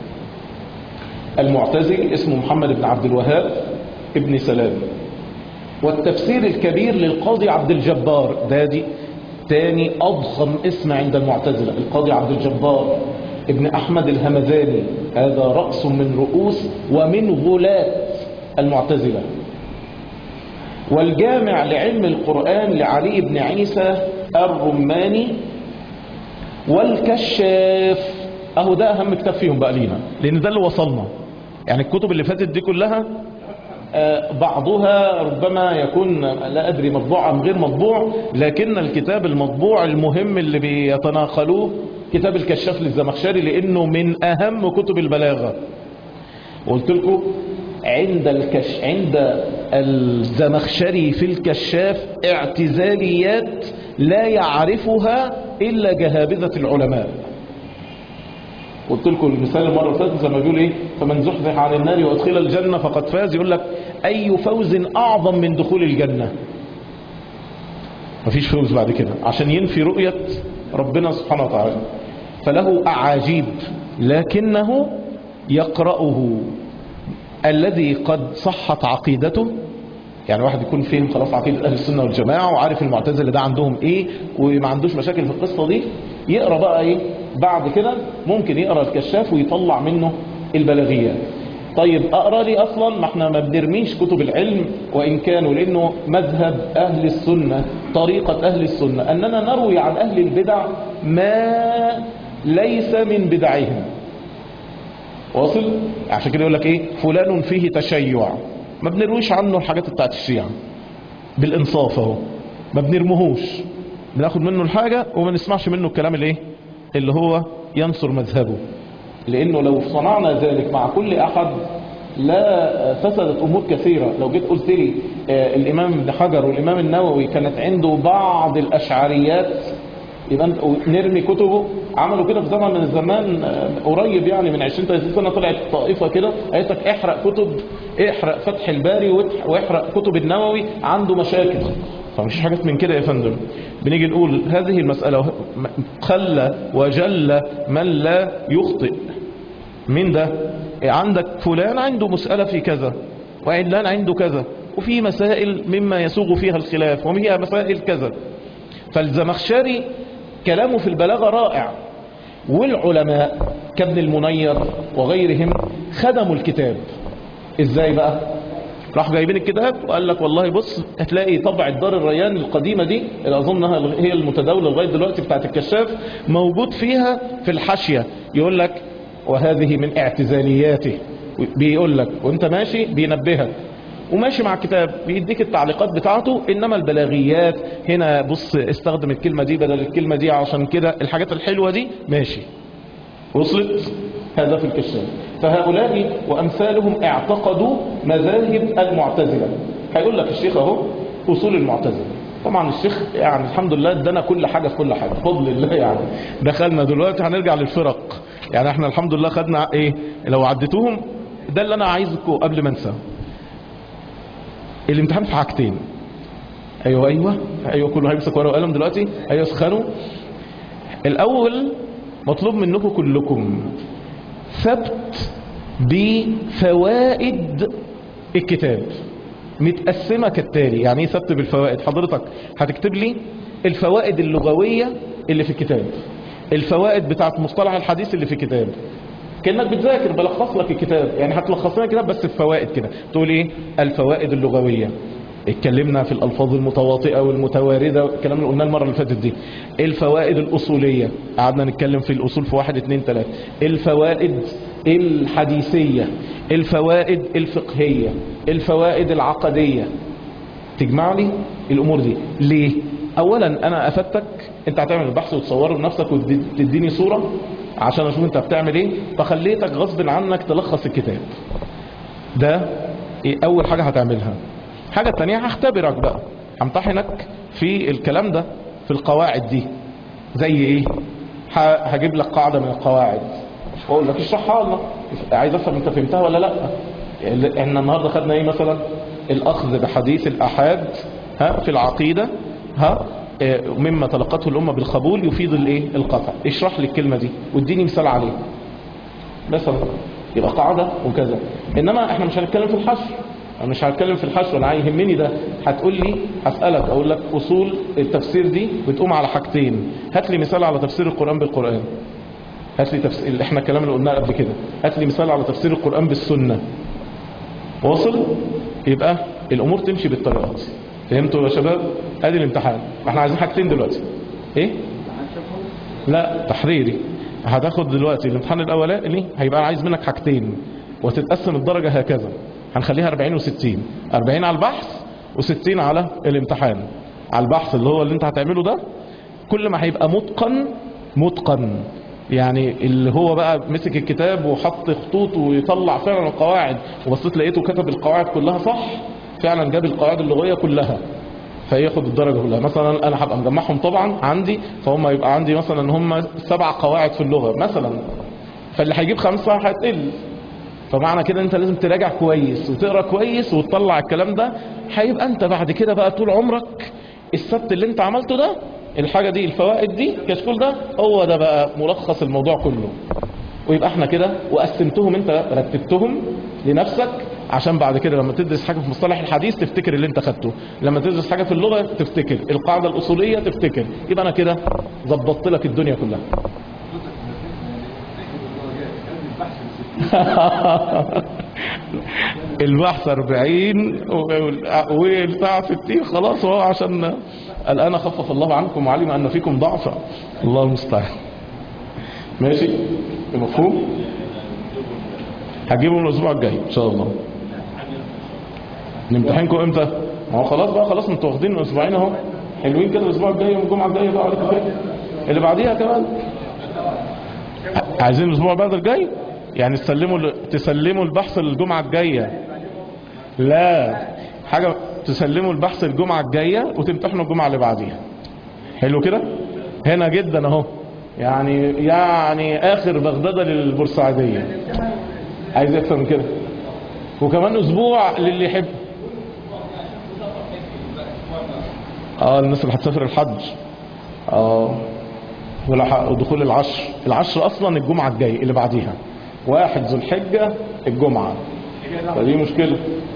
المعتزل اسمه محمد بن عبد الوهاب ابن سلام والتفسير الكبير للقاضي عبد الجبار ده دي تاني أضخم اسم عند المعتزلة القاضي عبد الجبار ابن أحمد الهمذاني هذا رأس من رؤوس ومن غلاة المعتزلة والجامع لعلم القرآن لعلي بن عيسى الرماني والكشاف اهو ده اهم كتاب فيهم بقى لينا لان ده اللي وصلنا يعني الكتب اللي فاتت دي كلها آه، بعضها ربما يكون لا أدري مطبوع أم غير مطبوع لكن الكتاب المطبوع المهم اللي بيتناقلوه كتاب الكشاف للزمخشري لأنه من أهم كتب البلاغة قلت لكم عند الكش عند الزمخشري في الكشاف اعتزاليات لا يعرفها إلا جهابذة العلماء قلت لكم المثال المرة اللي فاتت لما بيقول ايه فمن زحزح عن النار وادخل الجنة فقد فاز يقول لك اي فوز اعظم من دخول الجنة مفيش فوز بعد كده عشان ينفي رؤية ربنا سبحانه وتعالى فله اعاجيب لكنه يقرأه الذي قد صحت عقيدته يعني واحد يكون فهم خلاص عقيدة أهل السنة والجماعة وعارف المعتزلة ده عندهم إيه وما عندوش مشاكل في القصة دي يقرأ بقى إيه بعد كده ممكن يقرأ الكشاف ويطلع منه البلاغيات طيب أقرأ لي أصلا ما احنا ما بنرميش كتب العلم وإن كانوا لأنه مذهب أهل السنة طريقة أهل السنة أننا نروي عن أهل البدع ما ليس من بدعهم واصل عشان كده يقول لك ايه فلان فيه تشيع ما بنرويش عنه الحاجات بتاعت الشيعة بالانصاف اهو ما بنرموهوش بناخد منه الحاجة وما نسمعش منه الكلام الايه اللي هو ينصر مذهبه لانه لو صنعنا ذلك مع كل احد لا فسدت امور كثيرة لو جيت قلت لي آه، الامام ابن حجر والامام النووي كانت عنده بعض الاشعريات يبقى انت نرمي كتبه عملوا كده في زمن من الزمان آه، قريب يعني من 20 30 سنه طلعت طائفه كده قالت لك احرق كتب احرق فتح الباري واتح- واحرق كتب النووي عنده مشاكل فمفيش حاجات من كده يا فندم بنيجي نقول هذه المساله قل وجل من لا يخطئ مين ده عندك فلان عنده مسألة في كذا وعلان عنده كذا وفي مسائل مما يسوغ فيها الخلاف وفيها مسائل كذا فالزمخشري كلامه في البلاغة رائع والعلماء كابن المنير وغيرهم خدموا الكتاب ازاي بقى راح جايبين الكتاب وقال لك والله بص هتلاقي طبع الدار الريان القديمة دي اللي أظنها هي المتداولة لغاية دلوقتي بتاعت الكشاف موجود فيها في الحاشية يقول لك وهذه من اعتزالياته بيقول لك وانت ماشي بينبهك وماشي مع الكتاب بيديك التعليقات بتاعته انما البلاغيات هنا بص استخدم الكلمة دي بدل الكلمة دي عشان كده الحاجات الحلوة دي ماشي وصلت هذا في الكشاف فهؤلاء وأمثالهم اعتقدوا مذاهب المعتزلة هيقول لك الشيخ اهو أصول المعتزلة طبعا الشيخ يعني الحمد لله ادانا كل حاجة في كل حاجة بفضل الله يعني دخلنا دلوقتي هنرجع للفرق يعني احنا الحمد لله خدنا ايه لو عديتوهم ده اللي انا عايزكم قبل ما انسى الامتحان في حاجتين ايوه ايوه ايوه كله هيمسك ورقه وقلم دلوقتي ايوه اسخنوا الاول مطلوب منكم كلكم ثبت بفوائد الكتاب متقسمة كالتالي يعني ايه ثبت بالفوائد حضرتك هتكتب لي الفوائد اللغوية اللي في الكتاب الفوائد بتاعت مصطلح الحديث اللي في الكتاب كأنك بتذاكر بلخص لك الكتاب يعني هتلخص لنا الكتاب بس بفوائد كده تقول ايه الفوائد اللغوية اتكلمنا في الألفاظ المتواطئة والمتواردة الكلام اللي قلناه المرة اللي فاتت دي الفوائد الأصولية قعدنا نتكلم في الأصول في واحد اتنين تلاتة الفوائد الحديثية الفوائد الفقهية الفوائد العقدية تجمع لي الأمور دي ليه؟ أولا أنا أفدتك أنت هتعمل البحث وتصوره بنفسك وتديني صورة عشان أشوف أنت بتعمل إيه فخليتك غصب عنك تلخص الكتاب ده إيه أول حاجة هتعملها حاجة تانية هختبرك بقى همتحنك في الكلام ده في القواعد دي زي ايه ه- هجيب لك قاعدة من القواعد واقول لك اشرحها لنا عايز افهم انت فهمتها ولا لا ال- احنا النهاردة خدنا ايه مثلا الاخذ بحديث الاحاد ها في العقيدة ها إيه، مما تلقته الامة بالقبول يفيد الايه القطع اشرح لي الكلمة دي واديني مثال عليه مثلا يبقى قاعدة وكذا انما احنا مش هنتكلم في الحشر انا مش هتكلم في الحشو انا يهمني ده هتقول لي هسألك اقول لك اصول التفسير دي بتقوم على حاجتين هات لي مثال على تفسير القرآن بالقرآن هات لي تفسير اللي احنا الكلام اللي قلناه قبل كده هات لي مثال على تفسير القرآن بالسنة واصل يبقى الامور تمشي بالطريقه دي فهمتوا يا شباب ادي الامتحان احنا عايزين حاجتين دلوقتي ايه لا تحريري هتاخد دلوقتي الامتحان الاولاني هيبقى عايز منك حاجتين وتتقسم الدرجة هكذا هنخليها 40 و60 40 على البحث و60 على الامتحان على البحث اللي هو اللي انت هتعمله ده كل ما هيبقى متقن متقن يعني اللي هو بقى مسك الكتاب وحط خطوط ويطلع فعلا القواعد وبصيت لقيته كتب القواعد كلها صح فعلا جاب القواعد اللغوية كلها فياخد الدرجة كلها مثلا انا هبقى مجمعهم طبعا عندي فهم يبقى عندي مثلا ان هم سبع قواعد في اللغة مثلا فاللي هيجيب خمسة هتقل فمعنى كده انت لازم تراجع كويس وتقرا كويس وتطلع الكلام ده هيبقى انت بعد كده بقى طول عمرك السبت اللي انت عملته ده الحاجة دي الفوائد دي كشكول ده هو ده بقى ملخص الموضوع كله ويبقى احنا كده وقسمتهم انت رتبتهم لنفسك عشان بعد كده لما تدرس حاجة في مصطلح الحديث تفتكر اللي انت خدته لما تدرس حاجة في اللغة تفتكر القاعدة الأصولية تفتكر يبقى انا كده ظبطت لك الدنيا كلها البحث 40 والساعة 60 خلاص هو عشان الآن خفف الله عنكم وعلم أن فيكم ضعفا الله المستعان ماشي مفهوم هجيبه من الاسبوع الجاي ان شاء الله نمتحنكم امتى ما هو خلاص بقى خلاص انتوا واخدين اسبوعين اهو حلوين كده الاسبوع الجاي يوم الجمعه الجايه بقى عليكم خير اللي بعديها كمان عايزين الاسبوع بعد الجاي يعني تسلموا تسلموا البحث الجمعه الجايه لا حاجه تسلموا البحث الجمعه الجايه وتمتحنوا الجمعه اللي بعديها حلو كده هنا جدا اهو يعني يعني اخر بغدادة للبورسعيدية عايز اكتر من كده وكمان اسبوع للي يحب اه الناس اللي هتسافر الحج اه ولا دخول العشر العشر اصلا الجمعة الجاي اللي بعديها واحد ذو الحجة الجمعة فدي مشكلة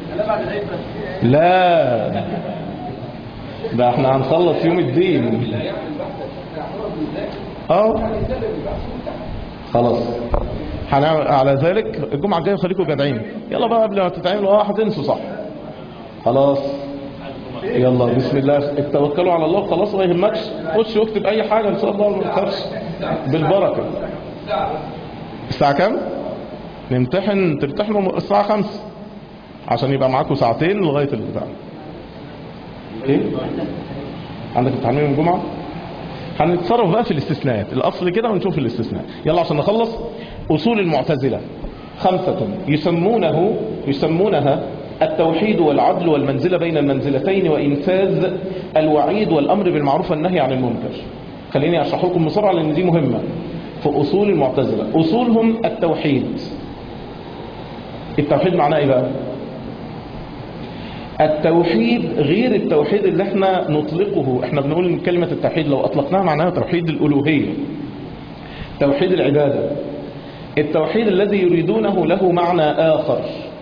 لا ده احنا هنخلص يوم الدين اه خلاص هنعمل على ذلك الجمعة الجاية خليكم جدعين يلا بقى قبل ما تتعملوا اه هتنسوا صح خلاص يلا بسم الله توكلوا على الله خلاص ما يهمكش خش واكتب اي حاجة ان شاء الله ما تخافش بالبركة الساعة كام نمتحن تمتحنوا الساعة خمسة عشان يبقى معاكم ساعتين لغاية البتاع ايه عندك امتحان يوم الجمعة هنتصرف بقى في الاستثناءات الاصل كده ونشوف الاستثناء يلا عشان نخلص اصول المعتزلة خمسة يسمونه يسمونها التوحيد والعدل والمنزلة بين المنزلتين وإنفاذ الوعيد والأمر بالمعروف والنهي عن المنكر خليني أشرح لكم بسرعة لأن دي مهمة في أصول المعتزلة أصولهم التوحيد التوحيد معناه إيه بقى التوحيد غير التوحيد اللي احنا نطلقه احنا بنقول ان كلمة التوحيد لو اطلقناها معناها توحيد الالوهية توحيد العبادة التوحيد الذي يريدونه له معنى اخر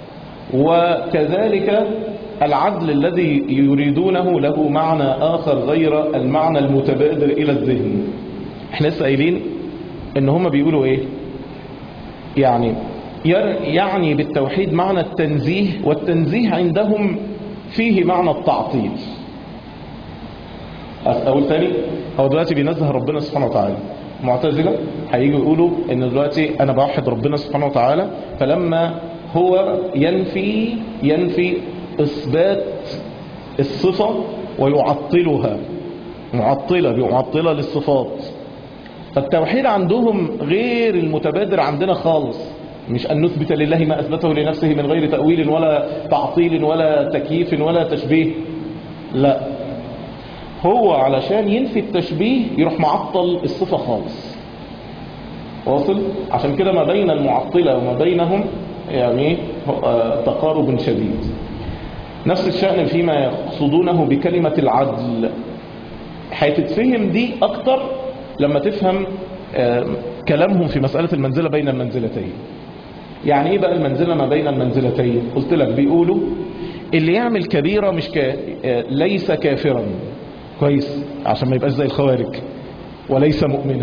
وكذلك العدل الذي يريدونه له معنى اخر غير المعنى المتبادر الى الذهن احنا لسه قايلين ان هم بيقولوا ايه يعني يعني بالتوحيد معنى التنزيه والتنزيه عندهم فيه معنى التعطيل اقول تاني هو دلوقتي بينزه ربنا سبحانه وتعالى معتزلة هيجوا يقولوا ان دلوقتي انا بوحد ربنا سبحانه وتعالى فلما هو ينفي ينفي اثبات الصفة ويعطلها معطلة بمعطلة للصفات فالتوحيد عندهم غير المتبادر عندنا خالص مش أن نثبت لله ما أثبته لنفسه من غير تأويل ولا تعطيل ولا تكييف ولا تشبيه لا هو علشان ينفي التشبيه يروح معطل الصفة خالص واصل عشان كده ما بين المعطلة وما بينهم يعني تقارب شديد نفس الشأن فيما يقصدونه بكلمة العدل هتتفهم دي أكتر لما تفهم كلامهم في مسألة المنزلة بين المنزلتين يعني ايه بقى المنزلة ما بين المنزلتين قلت لك بيقولوا اللي يعمل كبيرة مش كا... ليس كافرا كويس عشان ما يبقاش زي الخوارج وليس مؤمنا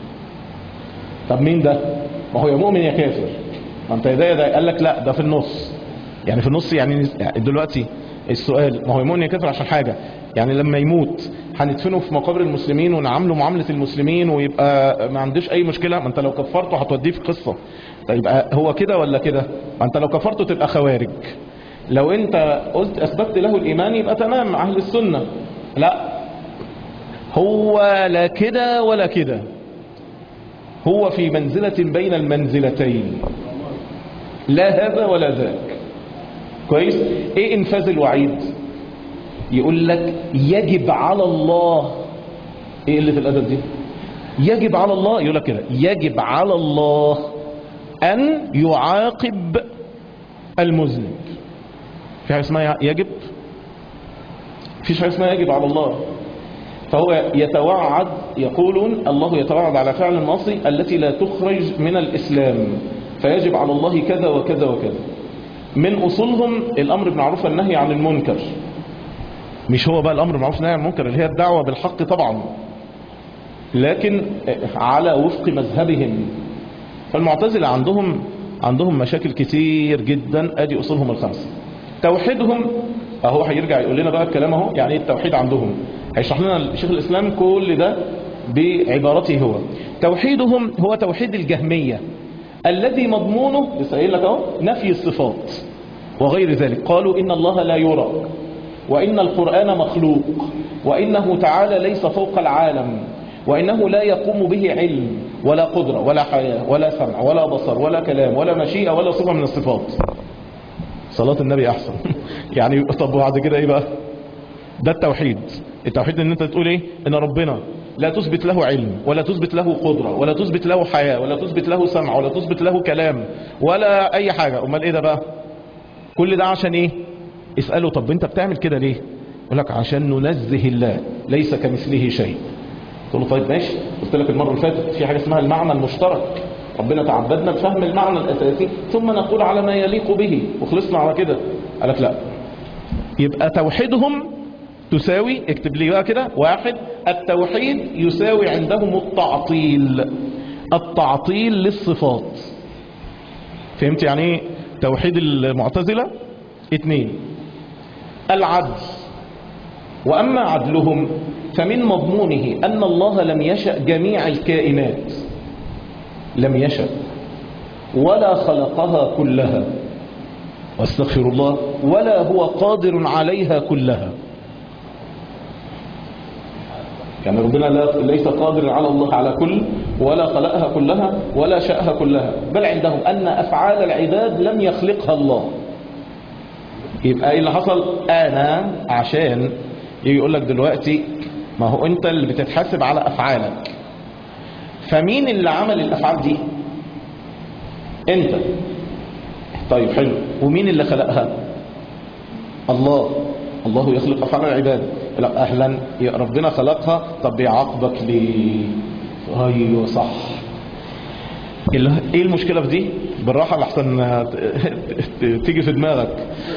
طب مين ده ما هو يا مؤمن يا كافر ما انت ده ده قال لك لا ده في النص يعني في النص يعني دلوقتي السؤال ما هو يا مؤمن يا كافر عشان حاجة يعني لما يموت هندفنه في مقابر المسلمين ونعامله معاملة المسلمين ويبقى ما عندوش اي مشكلة ما انت لو كفرته هتوديه في قصة طيب هو كده ولا كده ما انت لو كفرته تبقى خوارج لو انت قلت اثبتت له الايمان يبقى تمام اهل السنة لا هو لا كده ولا كده هو في منزلة بين المنزلتين لا هذا ولا ذاك كويس ايه انفاذ الوعيد يقول لك يجب على الله ايه اللي في الادب دي يجب على الله يقول لك كده يجب على الله ان يعاقب المذنب في حاجه اسمها يجب فيش حاجه اسمها يجب على الله فهو يتوعد يقولون الله يتوعد على فعل المعصي التي لا تخرج من الاسلام فيجب على الله كذا وكذا وكذا من اصولهم الامر بالمعروف والنهي عن المنكر مش هو بقى الامر بالمعروف والنهي عن المنكر اللي هي الدعوه بالحق طبعا لكن على وفق مذهبهم فالمعتزله عندهم عندهم مشاكل كتير جدا ادي اصولهم الخمسه توحيدهم اهو هيرجع يقول لنا بقى الكلام اهو يعني ايه التوحيد عندهم هيشرح لنا شيخ الاسلام كل ده بعبارته هو توحيدهم هو توحيد الجهمية الذي مضمونه لسه قايل لك اهو نفي الصفات وغير ذلك قالوا إن الله لا يرى وإن القرآن مخلوق وإنه تعالى ليس فوق العالم وإنه لا يقوم به علم ولا قدرة ولا حياة ولا سمع ولا بصر ولا كلام ولا مشيئة ولا صفة من الصفات صلاة النبي أحسن يعني طب وبعد كده إيه بقى ده التوحيد التوحيد ان انت تقول ايه ان ربنا لا تثبت له علم ولا تثبت له قدرة ولا تثبت له حياة ولا تثبت له سمع ولا تثبت له كلام ولا اي حاجة امال ايه ده بقى كل ده عشان ايه اسأله طب انت بتعمل كده ليه يقول لك عشان ننزه الله ليس كمثله شيء تقول له طيب ماشي قلت لك المرة اللي فاتت في حاجة اسمها المعنى المشترك ربنا تعبدنا بفهم المعنى الأساسي ثم نقول على ما يليق به وخلصنا على كده قال لك لا يبقى توحيدهم تساوي اكتب لي بقى كده واحد التوحيد يساوي عندهم التعطيل التعطيل للصفات فهمت يعني ايه توحيد المعتزلة اثنين العدل وأما عدلهم فمن مضمونه أن الله لم يشأ جميع الكائنات لم يشأ ولا خلقها كلها واستغفر الله ولا هو قادر عليها كلها يعني ربنا لا ليس قادر على الله على كل ولا خلقها كلها ولا شاءها كلها بل عندهم أن أفعال العباد لم يخلقها الله يبقى ايه اللي حصل انا عشان يجي يقول لك دلوقتي ما هو انت اللي بتتحاسب على افعالك فمين اللي عمل الافعال دي انت طيب حلو ومين اللي خلقها الله الله يخلق افعال العباد لا اهلا يا ربنا خلقها طب بيعاقبك ليه ايوه صح ال- ايه المشكله في دي بالراحه لحسن تيجي في دماغك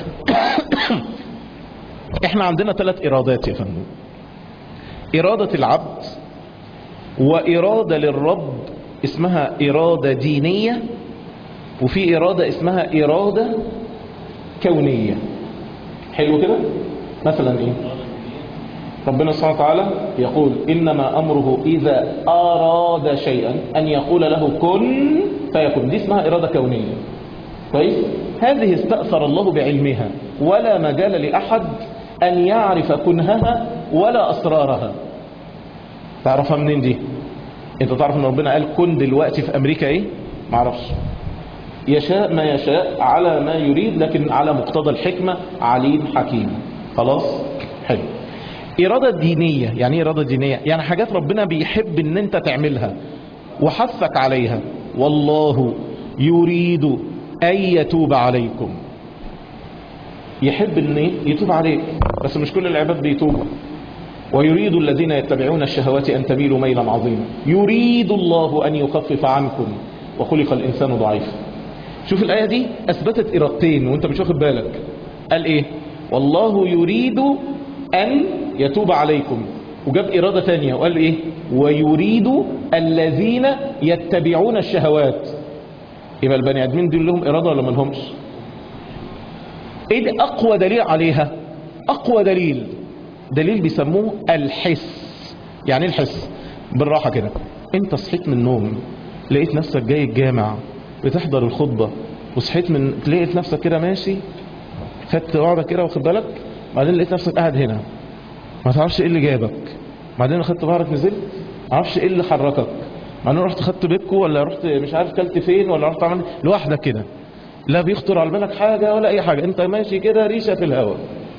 احنا عندنا ثلاث ارادات يا فندم اراده العبد واراده للرب اسمها اراده دينيه وفي اراده اسمها اراده كونيه حلو كده مثلا ايه ربنا سبحانه وتعالى يقول إنما أمره إذا أراد شيئا أن يقول له كن فيكون دي اسمها إرادة كونية كويس هذه استأثر الله بعلمها ولا مجال لأحد أن يعرف كنهها ولا أسرارها تعرفها منين دي انت تعرف ان ربنا قال كن دلوقتي في امريكا ايه معرفش يشاء ما يشاء على ما يريد لكن على مقتضى الحكمة عليم حكيم خلاص حلو إرادة دينية يعني إيه إرادة دينية يعني حاجات ربنا بيحب ان انت تعملها وحثك عليها والله يريد أن يتوب عليكم يحب ان يتوب عليك بس مش كل العباد بيتوبوا ويريد الذين يتبعون الشهوات أن تميلوا ميلا عظيما يريد الله أن يخفف عنكم وخلق الإنسان ضعيفا شوف الآية دي أثبتت إرادتين وانت مش واخد بالك قال إيه والله يريد أن يتوب عليكم وجاب إرادة تانية وقال إيه ويريد الذين يتبعون الشهوات يبقى البني آدمين دول لهم إرادة ولا ما لهمش إيه ده أقوى دليل عليها أقوى دليل دليل بيسموه الحس يعني ايه الحس بالراحة كده انت صحيت من النوم لقيت نفسك جاي الجامع بتحضر الخطبة وصحيت من لقيت نفسك كده ماشي خدت وعدك كده واخد بالك بعدين لقيت نفسك قاعد هنا ما تعرفش ايه اللي جابك بعدين خدت ظهرك نزلت ما اعرفش ايه اللي حركك بعدين رحت خدت بيتكو ولا رحت مش عارف كلت فين ولا رحت عملت لوحدك كده لا بيخطر على بالك حاجة ولا اي حاجة انت ماشي كده ريشة في الهواء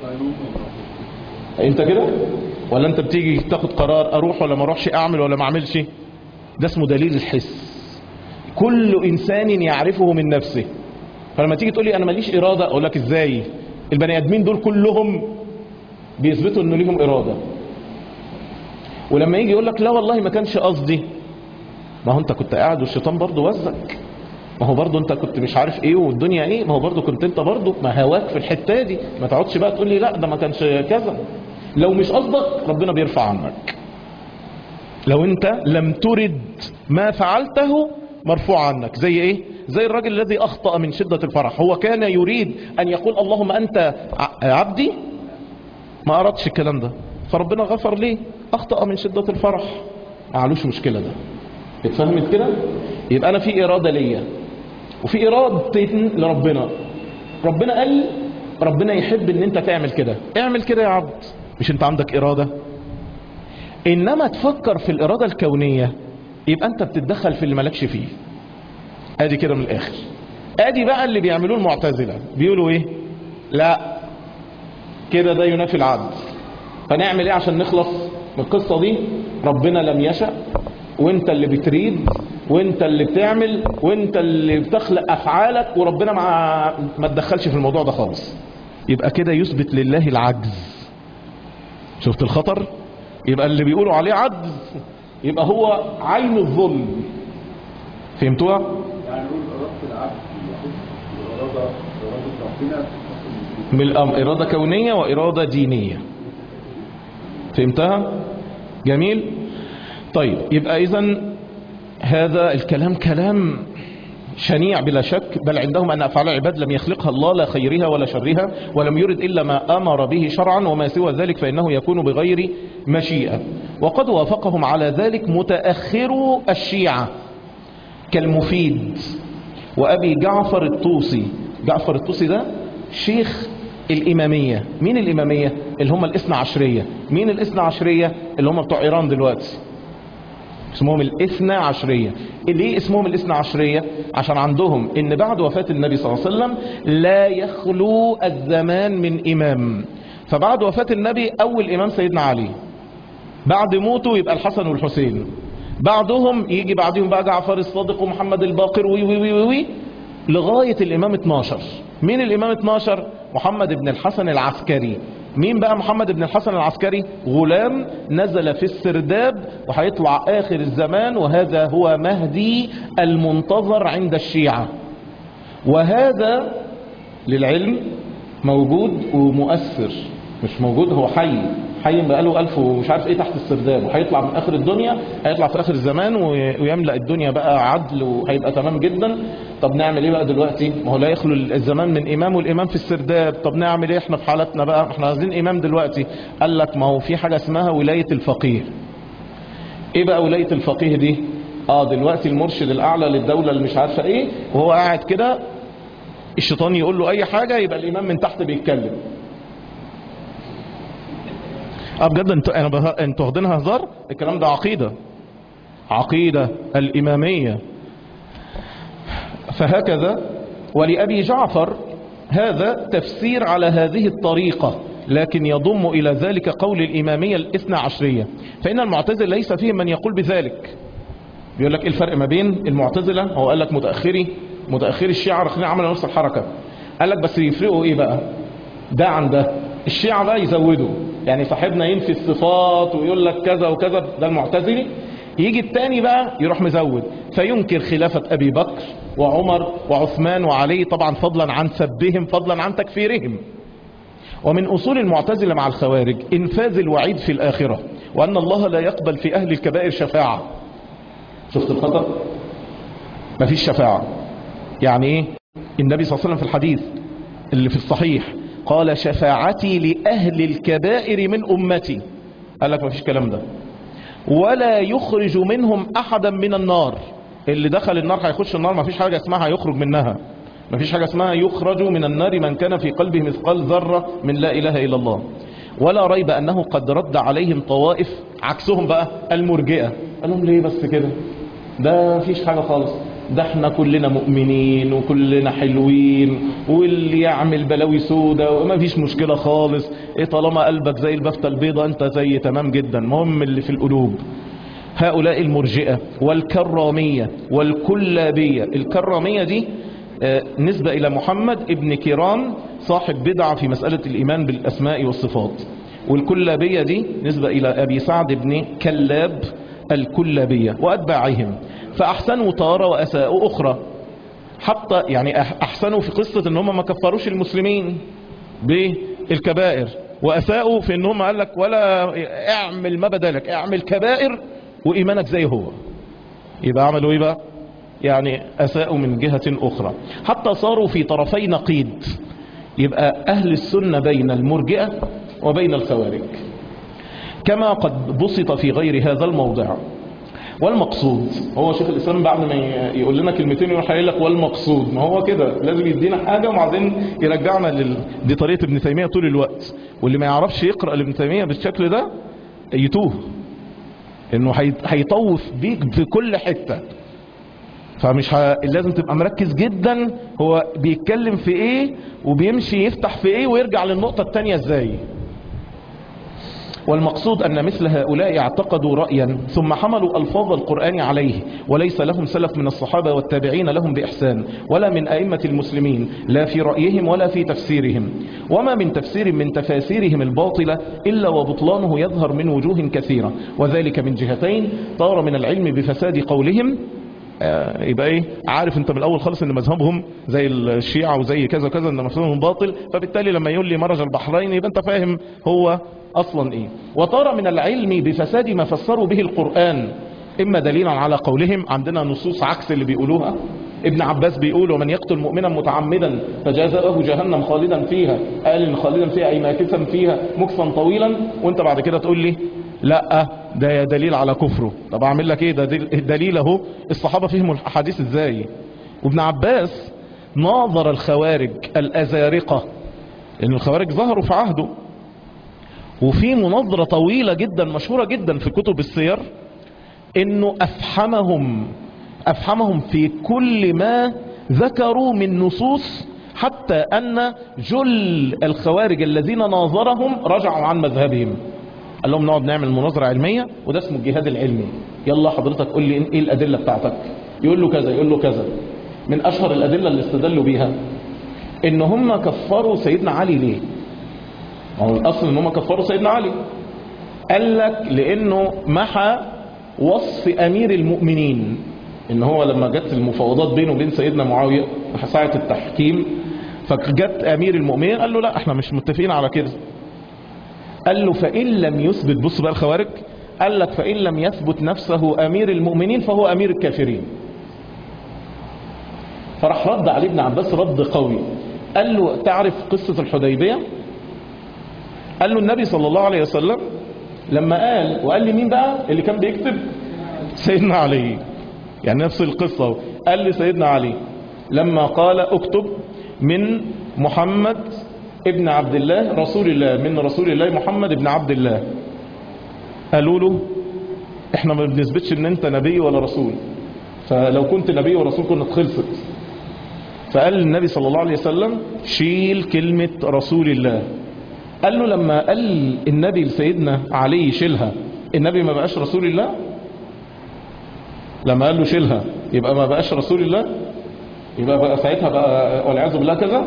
انت كده ولا انت بتيجي تاخد قرار اروح ولا ما اروحش اعمل ولا ما اعملش ده اسمه دليل الحس كل انسان يعرفه من نفسه فلما تيجي تقول لي انا ماليش اراده اقول لك ازاي البني ادمين دول كلهم بيثبتوا ان ليهم اراده ولما يجي يقول لك لا والله ما كانش قصدي ما هو انت كنت قاعد والشيطان برضه وزك ما هو برضه انت كنت مش عارف ايه والدنيا ايه ما هو برضه كنت انت برضه ما هواك في الحته دي ما تقعدش بقى تقول لي لا ده ما كانش كذا لو مش قصدك ربنا بيرفع عنك لو انت لم ترد ما فعلته مرفوع عنك زي ايه زي الراجل الذي اخطأ من شدة الفرح هو كان يريد ان يقول اللهم انت عبدي ما اردش الكلام ده فربنا غفر ليه اخطأ من شدة الفرح معلوش مشكلة ده اتفهمت كده يبقى انا في ارادة ليا وفي ارادة لربنا ربنا قال ربنا يحب ان انت تعمل كده اعمل كده يا عبد مش انت عندك ارادة انما تفكر في الارادة الكونية يبقى انت بتتدخل في اللي مالكش فيه ادي كده من الاخر ادي بقى اللي بيعملوه المعتزلة بيقولوا ايه لا كده ده ينافي العدل فنعمل ايه عشان نخلص من القصة دي ربنا لم يشأ وانت اللي بتريد وانت اللي بتعمل وانت اللي بتخلق افعالك وربنا ما ما تدخلش في الموضوع ده خالص يبقى كده يثبت لله العجز شفت الخطر يبقى اللي بيقولوا عليه عجز يبقى هو عين الظلم فهمتوها يعني نقول إرادة العبد وإرادة إرادة ربنا من الأمر إرادة كونية وإرادة دينية فهمتها جميل طيب يبقى إذا هذا الكلام كلام شنيع بلا شك بل عندهم أن أفعال العباد لم يخلقها الله لا خيرها ولا شرها ولم يرد إلا ما أمر به شرعا وما سوى ذلك فإنه يكون بغير مشيئة وقد وافقهم على ذلك متأخرو الشيعة كالمفيد وأبي جعفر الطوسي جعفر الطوسي ده شيخ الإمامية مين الإمامية اللي هم الاثنى عشرية مين الاثنى عشرية اللي هم بتوع إيران دلوقتي اسمهم الاثنى عشرية ليه اسمهم الاثنى عشرية عشان عندهم ان بعد وفاة النبي صلى الله عليه وسلم لا يخلو الزمان من امام فبعد وفاة النبي اول امام سيدنا علي بعد موته يبقى الحسن والحسين بعدهم يجي بعدهم بقى جعفر الصادق ومحمد الباقر وي وي وي وي, وي لغاية الامام 12 مين الامام 12 محمد بن الحسن العسكري مين بقى محمد بن الحسن العسكري غلام نزل في السرداب وهيطلع آخر الزمان وهذا هو مهدي المنتظر عند الشيعة وهذا للعلم موجود ومؤثر مش موجود هو حي حي بقاله ألف ومش عارف ايه تحت السرداب وهيطلع من آخر الدنيا هيطلع في آخر الزمان ويملأ الدنيا بقى عدل وهيبقى تمام جدا طب نعمل ايه بقى دلوقتي ما هو لا يخلو الزمان من امام والامام في السرداب طب نعمل ايه احنا في حالتنا بقى احنا عايزين امام دلوقتي قال لك ما هو في حاجة اسمها ولاية الفقيه ايه بقى ولاية الفقيه دي اه دلوقتي المرشد الاعلى للدولة اللي مش عارفة ايه وهو قاعد كده الشيطان يقول له اي حاجة يبقى الامام من تحت بيتكلم اه بجد انتوا انا بها... انتوا واخدينها هزار الكلام ده عقيدة عقيدة الامامية فهكذا ولأبي جعفر هذا تفسير على هذه الطريقة لكن يضم إلى ذلك قول الإمامية الاثنى عشرية فإن المعتزل ليس فيه من يقول بذلك بيقول لك إيه الفرق ما بين المعتزلة هو قال لك متأخري متأخري الشيعة رخنين عملوا نفس الحركة قال لك بس يفرقوا إيه بقى ده عن ده الشيعة بقى يزودوا يعني صاحبنا ينفي الصفات ويقول لك كذا وكذا ده المعتزلي يجي التاني بقى يروح مزود فينكر خلافة أبي بكر وعمر وعثمان وعلي طبعا فضلا عن سبهم فضلا عن تكفيرهم ومن أصول المعتزلة مع الخوارج إنفاذ الوعيد في الآخرة وأن الله لا يقبل في أهل الكبائر شفاعة شفت الخطأ ما فيش شفاعة يعني إيه النبي صلى الله عليه وسلم في الحديث اللي في الصحيح قال شفاعتي لأهل الكبائر من أمتي قال لك ما فيش كلام ده ولا يخرج منهم احدا من النار اللي دخل النار هيخش النار ما فيش حاجة اسمها يخرج منها ما فيش حاجة اسمها يخرج من النار من كان في قلبه مثقال ذرة من لا اله الا الله ولا ريب انه قد رد عليهم طوائف عكسهم بقى المرجئة قال لهم ليه بس كده ده مفيش حاجة خالص ده احنا كلنا مؤمنين وكلنا حلوين واللي يعمل بلاوي سودة وما فيش مشكلة خالص ايه طالما قلبك زي البفتة البيضة انت زي تمام جدا مهم اللي في القلوب هؤلاء المرجئة والكرامية والكلابية الكرامية دي آه، نسبة إلى محمد ابن كيران صاحب بدعة في مسألة الإيمان بالأسماء والصفات والكلابية دي نسبة إلى أبي سعد بن كلاب الكلابية وأتباعهم فأحسنوا تارة وأساءوا أخرى حتى يعني أح- أحسنوا في قصة ان هم ما كفروش المسلمين بالكبائر وأساءوا في ان هم قال لك ولا اعمل ما بدلك اعمل كبائر وإيمانك زي هو يبقى عملوا ايه بقى يعني أساءوا من جهة أخرى حتى صاروا في طرفي نقيض يبقى أهل السنة بين المرجئة وبين الخوارج كما قد بسط في غير هذا الموضع والمقصود هو شيخ الاسلام بعد ما ي- يقول لنا كلمتين يروح قايل لك والمقصود ما هو كده لازم يدينا حاجه وبعدين يرجعنا لل... دي طريقه ابن تيميه طول الوقت واللي ما يعرفش يقرا لابن تيميه بالشكل ده يتوه انه هي- هيطوف بيك في كل حته فمش ه... لازم تبقى مركز جدا هو بيتكلم في ايه وبيمشي يفتح في ايه ويرجع للنقطه الثانيه ازاي والمقصود أن مثل هؤلاء اعتقدوا رأيا ثم حملوا ألفاظ القرآن عليه وليس لهم سلف من الصحابة والتابعين لهم بإحسان ولا من أئمة المسلمين لا في رأيهم ولا في تفسيرهم وما من تفسير من تفاسيرهم الباطلة إلا وبطلانه يظهر من وجوه كثيرة وذلك من جهتين طار من العلم بفساد قولهم آه، يبقى ايه عارف انت من الاول خالص ان مذهبهم زي الشيعة وزي كذا وكذا ان مذهبهم باطل فبالتالي لما يقول لي مرج البحرين يبقى انت فاهم هو اصلا ايه وطار من العلم بفساد ما فسروا به القرآن اما دليلا على قولهم عندنا نصوص عكس اللي بيقولوها ابن عباس بيقول ومن يقتل مؤمنا متعمدا فجزاؤه جهنم خالدا فيها قال ان خالدا فيها اي ماكثا فيها مكثا طويلا وانت بعد كده تقول لي لا ده دليل على كفره طب اعمل لك ايه ده دل- دليل اهو الصحابه فهموا الاحاديث ازاي وابن عباس ناظر الخوارج الازارقه لان الخوارج ظهروا في عهده وفي مناظره طويله جدا مشهوره جدا في كتب السير انه افحمهم افحمهم في كل ما ذكروا من نصوص حتى ان جل الخوارج الذين ناظرهم رجعوا عن مذهبهم قال لهم نقعد نعمل مناظره علميه وده اسمه الجهاد العلمي يلا حضرتك قول لي ايه الادله بتاعتك يقول له كذا يقول له كذا من اشهر الادله اللي استدلوا بيها ان هم كفروا سيدنا علي ليه ما هو الاصل ان هم كفروا سيدنا علي قال لك لانه محى وصف امير المؤمنين ان هو لما جت المفاوضات بينه وبين سيدنا معاويه ساعه التحكيم فجت امير المؤمنين قال له لا احنا مش متفقين على كده قال له فان لم يثبت بص بقى الخوارج قال لك فان لم يثبت نفسه امير المؤمنين فهو امير الكافرين فراح رد عليه ابن عباس رد قوي قال له تعرف قصه الحديبيه قال له النبي صلى الله عليه وسلم لما قال وقال لي مين بقى اللي كان بيكتب سيدنا علي يعني نفس القصة اهو. قال لي سيدنا علي لما قال اكتب من محمد ابن عبد الله رسول الله من رسول الله محمد ابن عبد الله قالوا له احنا ما بنثبتش ان انت نبي ولا رسول فلو كنت نبي ورسول كنت خلصت فقال النبي صلى الله عليه وسلم شيل كلمة رسول الله قال له لما قال النبي لسيدنا علي شيلها النبي ما بقاش رسول الله لما قال له شيلها يبقى ما بقاش رسول الله يبقى بقى ساعتها بقى والعياذ بالله كذا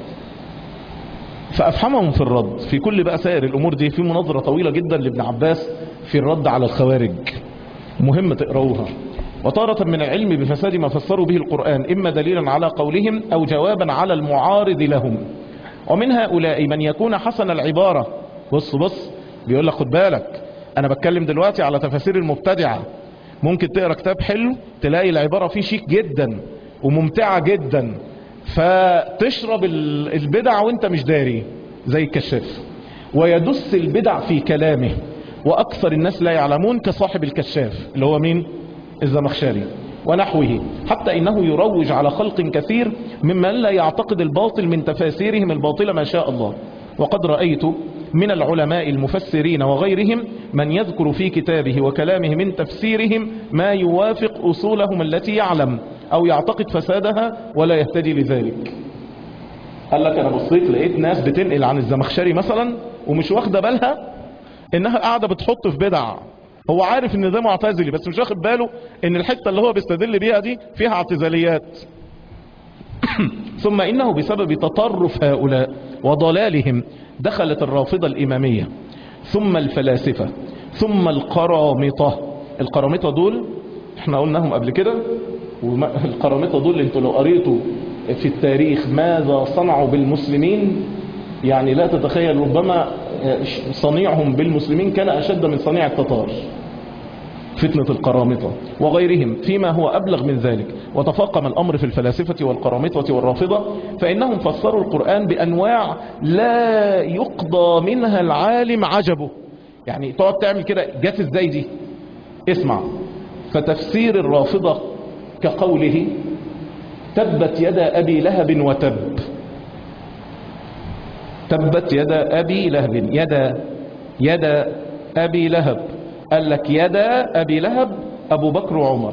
فافحمهم في الرد في كل بقى سائر الامور دي في مناظره طويله جدا لابن عباس في الرد على الخوارج مهم تقراوها وتارة من العلم بفساد ما فسروا به القرآن إما دليلا على قولهم أو جوابا على المعارض لهم ومن هؤلاء من يكون حسن العبارة بص بص بيقول لك خد بالك أنا بتكلم دلوقتي على تفاسير المبتدعة ممكن تقرا كتاب حلو تلاقي العبارة فيه شيك جدا وممتعة جدا فتشرب ال- البدع وانت مش داري زي الكشاف ويدس البدع في كلامه وأكثر الناس لا يعلمون كصاحب الكشاف اللي هو مين الزمخشري ونحوه حتى إنه يروج على خلق كثير ممن لا يعتقد الباطل من تفاسيرهم الباطلة ما شاء الله وقد رأيت من العلماء المفسرين وغيرهم من يذكر في كتابه وكلامه من تفسيرهم ما يوافق أصولهم التي يعلم أو يعتقد فسادها ولا يهتدي لذلك قال لك أنا بصيت لقيت ناس بتنقل عن الزمخشري مثلا ومش واخدة بالها إنها قاعدة بتحط في بدع هو عارف ان ده معتزلي بس مش واخد باله ان الحته اللي هو بيستدل بيها دي فيها اعتزاليات ثم انه بسبب تطرف هؤلاء وضلالهم دخلت الرافضه الاماميه ثم الفلاسفه ثم القرامطه القرامطه دول احنا قلناهم قبل كده والقرامطه دول انتوا لو قريتوا في التاريخ ماذا صنعوا بالمسلمين يعني لا تتخيل ربما صنيعهم بالمسلمين كان أشد من صنيع التتار فتنة القرامطة وغيرهم فيما هو أبلغ من ذلك وتفاقم الأمر في الفلاسفة والقرامطة والرافضة فإنهم فسروا القرآن بأنواع لا يقضى منها العالم عجبه يعني تقعد تعمل كده جات ازاي دي اسمع فتفسير الرافضة كقوله تبت يدا أبي لهب وتب تبت يدا أبي لهب يدا يدا أبي لهب قال لك يدا أبي لهب أبو بكر وعمر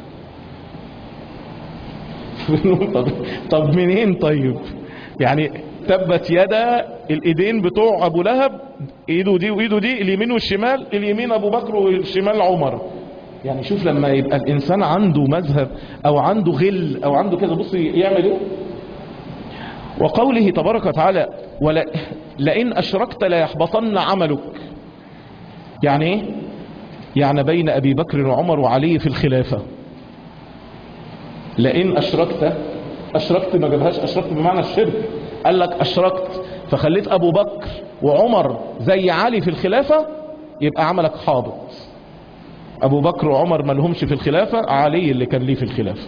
طب, طب منين طيب يعني تبت يدا الايدين بتوع ابو لهب ايده دي وايده دي اليمين والشمال اليمين ابو بكر والشمال عمر يعني شوف لما يبقى الانسان عنده مذهب او عنده غل او عنده كذا بص يعمل ايه وقوله تبارك وتعالى ولا لئن اشركت ليحبطن عملك يعني ايه يعني بين ابي بكر وعمر وعلي في الخلافه لئن اشركت اشركت ما جابهاش اشركت بمعنى الشرك قال لك اشركت فخليت ابو بكر وعمر زي علي في الخلافه يبقى عملك حابط ابو بكر وعمر ما لهمش في الخلافه علي اللي كان ليه في الخلافه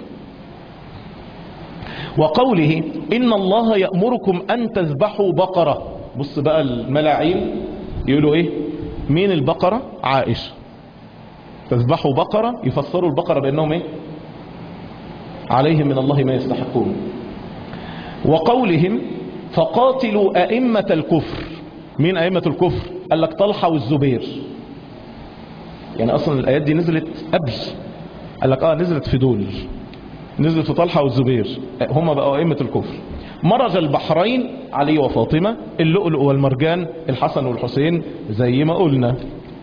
وقوله ان الله يامركم ان تذبحوا بقره بص بقى الملاعين يقولوا ايه مين البقره عائشه تذبحوا بقره يفسروا البقره بانهم ايه عليهم من الله ما يستحقون وقولهم فقاتلوا أئمة الكفر مين أئمة الكفر قال لك طلحة والزبير يعني أصلا الآيات دي نزلت قبل قال لك آه نزلت في دول نزلت في طلحة والزبير هم بقوا أئمة الكفر مرج البحرين علي وفاطمة اللؤلؤ والمرجان الحسن والحسين زي ما قلنا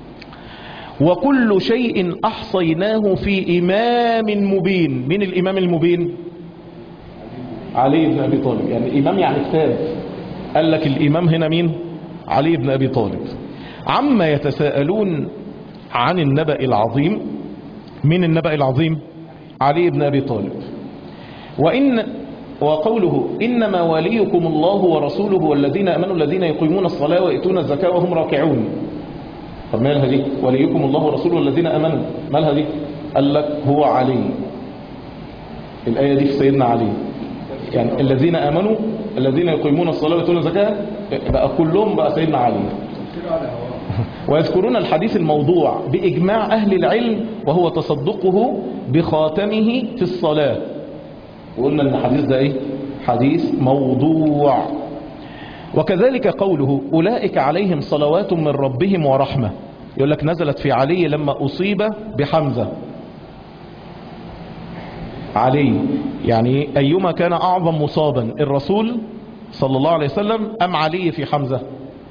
وكل شيء أحصيناه في إمام مبين من الإمام المبين علي بن أبي طالب يعني الإمام يعني كتاب قال لك الإمام هنا مين علي بن أبي طالب عما يتساءلون عن النبأ العظيم من النبأ العظيم علي بن أبي طالب وإن وقوله إنما وليكم الله ورسوله والذين أمنوا الذين يقيمون الصلاة ويؤتون الزكاة وهم راكعون طب مالها دي وليكم الله ورسوله والذين امنوا مالها دي قال لك هو علي الايه دي في سيدنا علي يعني الذين امنوا الذين يقيمون الصلاه ويؤتون الزكاه بقى كلهم بقى سيدنا علي ويذكرون الحديث الموضوع باجماع اهل العلم وهو تصدقه بخاتمه في الصلاه وقلنا ان الحديث ده ايه حديث موضوع وكذلك قوله أولئك عليهم صلوات من ربهم ورحمة يقول لك نزلت في علي لما أصيب بحمزة علي يعني أيما كان أعظم مصابا الرسول صلى الله عليه وسلم أم علي في حمزة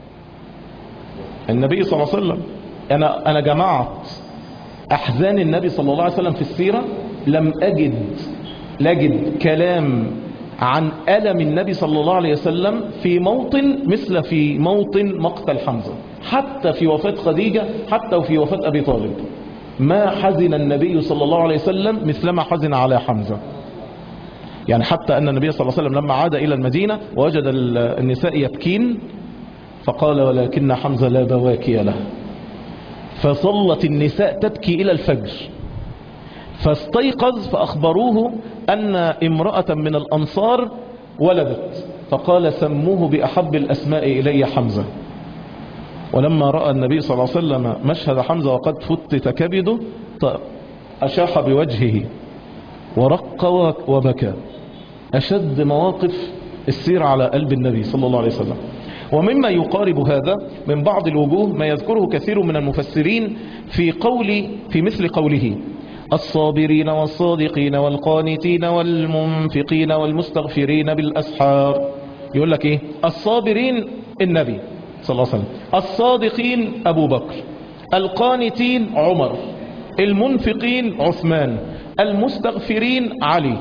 النبي صلى الله عليه وسلم أنا, أنا جمعت أحزان النبي صلى الله عليه وسلم في السيرة لم أجد لجد كلام عن ألم النبي صلى الله عليه وسلم في موطن مثل في موطن مقتل حمزة حتى في وفاة خديجة حتى في وفاة أبي طالب ما حزن النبي صلى الله عليه وسلم مثلما حزن على حمزة يعني حتى أن النبي صلى الله عليه وسلم لما عاد إلى المدينة ووجد النساء يبكين فقال ولكن حمزة لا بواكي له فصلت النساء تبكي إلى الفجر فاستيقظ فأخبروه أن امرأة من الأنصار ولدت فقال سموه بأحب الأسماء إلي حمزة ولما رأى النبي صلى الله عليه وسلم مشهد حمزة وقد فتت كبده أشاح بوجهه ورق وبكى أشد مواقف السير على قلب النبي صلى الله عليه وسلم ومما يقارب هذا من بعض الوجوه ما يذكره كثير من المفسرين في قول في مثل قوله الصابرين والصادقين والقانتين والمنفقين والمستغفرين بالأسحار يقول لك ايه الصابرين النبي صلى الله عليه وسلم الصادقين أبو بكر القانتين عمر المنفقين عثمان المستغفرين علي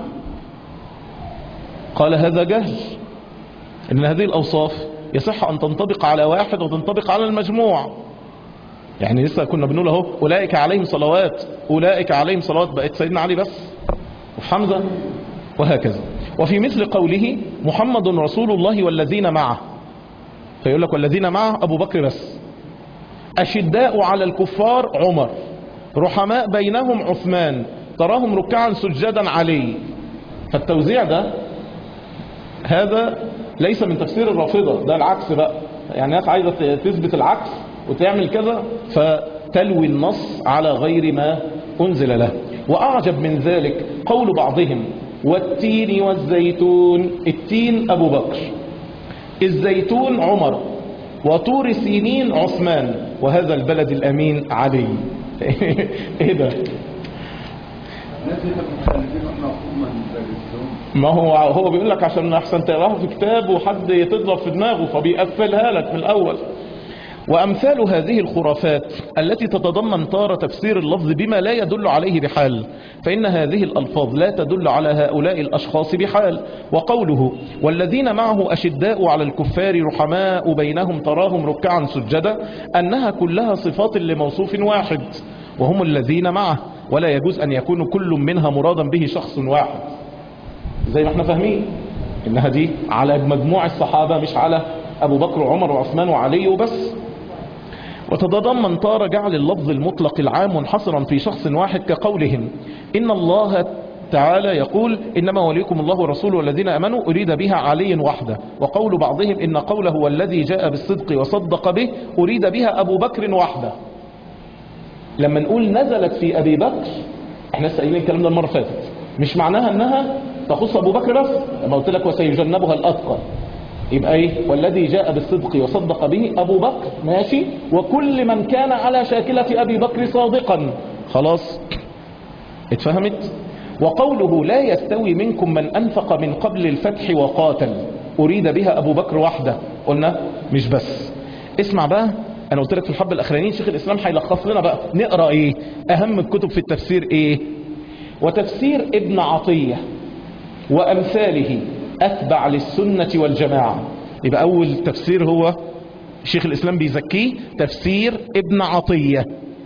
قال هذا جهل ان هذه الأوصاف يصح أن تنطبق على واحد وتنطبق على المجموع يعني لسه كنا بنقول اهو اولئك عليهم صلوات اولئك عليهم صلوات بقت سيدنا علي بس وحمزه وهكذا وفي مثل قوله محمد رسول الله والذين معه فيقول لك والذين معه ابو بكر بس اشداء على الكفار عمر رحماء بينهم عثمان تراهم ركعا سجدا علي فالتوزيع ده هذا ليس من تفسير الرافضه ده العكس بقى يعني ناس عايزه تثبت العكس وتعمل كذا فتلوي النص على غير ما أنزل له وأعجب من ذلك قول بعضهم والتين والزيتون التين أبو بكر الزيتون عمر وطور سينين عثمان وهذا البلد الأمين علي ايه ده الناس دي كانوا مختلفين واحنا المفروض ما ندرسهم ما هو هو بيقول لك عشان احسن تقراها في كتاب وحد تضرب في دماغه فبيقفلها لك من الاول وامثال هذه الخرافات التي تتضمن تارة تفسير اللفظ بما لا يدل عليه بحال فان هذه الالفاظ لا تدل على هؤلاء الاشخاص بحال وقوله والذين معه اشداء على الكفار رحماء بينهم تراهم ركعا سجدا انها كلها صفات لموصوف واحد وهم الذين معه ولا يجوز ان يكون كل منها مرادا به شخص واحد زي ما احنا فاهمين انها دي على مجموع الصحابة مش على ابو بكر وعمر وعثمان وعلي وبس وتتضمن طار جعل اللفظ المطلق العام منحصرا في شخص واحد كقولهم ان الله تعالى يقول إنما وليكم الله ورسوله والذين أمنوا أريد بها علي وحده وقول بعضهم إن قوله هو الذي جاء بالصدق وصدق به أريد بها أبو بكر وحده لما نقول نزلت في أبي بكر احنا لسه قايلين الكلام ده المرة اللي فاتت مش معناها انها تخص ابو بكر بس لما قلت لك وسيجنبها الاتقى يبقى ايه والذي جاء بالصدق وصدق به ابو بكر ماشي وكل من كان على شاكلة ابي بكر صادقا خلاص اتفهمت وقوله لا يستوي منكم من انفق من قبل الفتح وقاتل اريد بها ابو بكر وحده قلنا مش بس اسمع بقى انا قلت لك في الحب الاخرانيين شيخ الاسلام هيلخص لنا بقى نقرا ايه اهم الكتب في التفسير ايه وتفسير ابن عطيه وامثاله اتبع للسنه والجماعه يبقى اول تفسير هو شيخ الاسلام بيزكيه تفسير ابن عطيه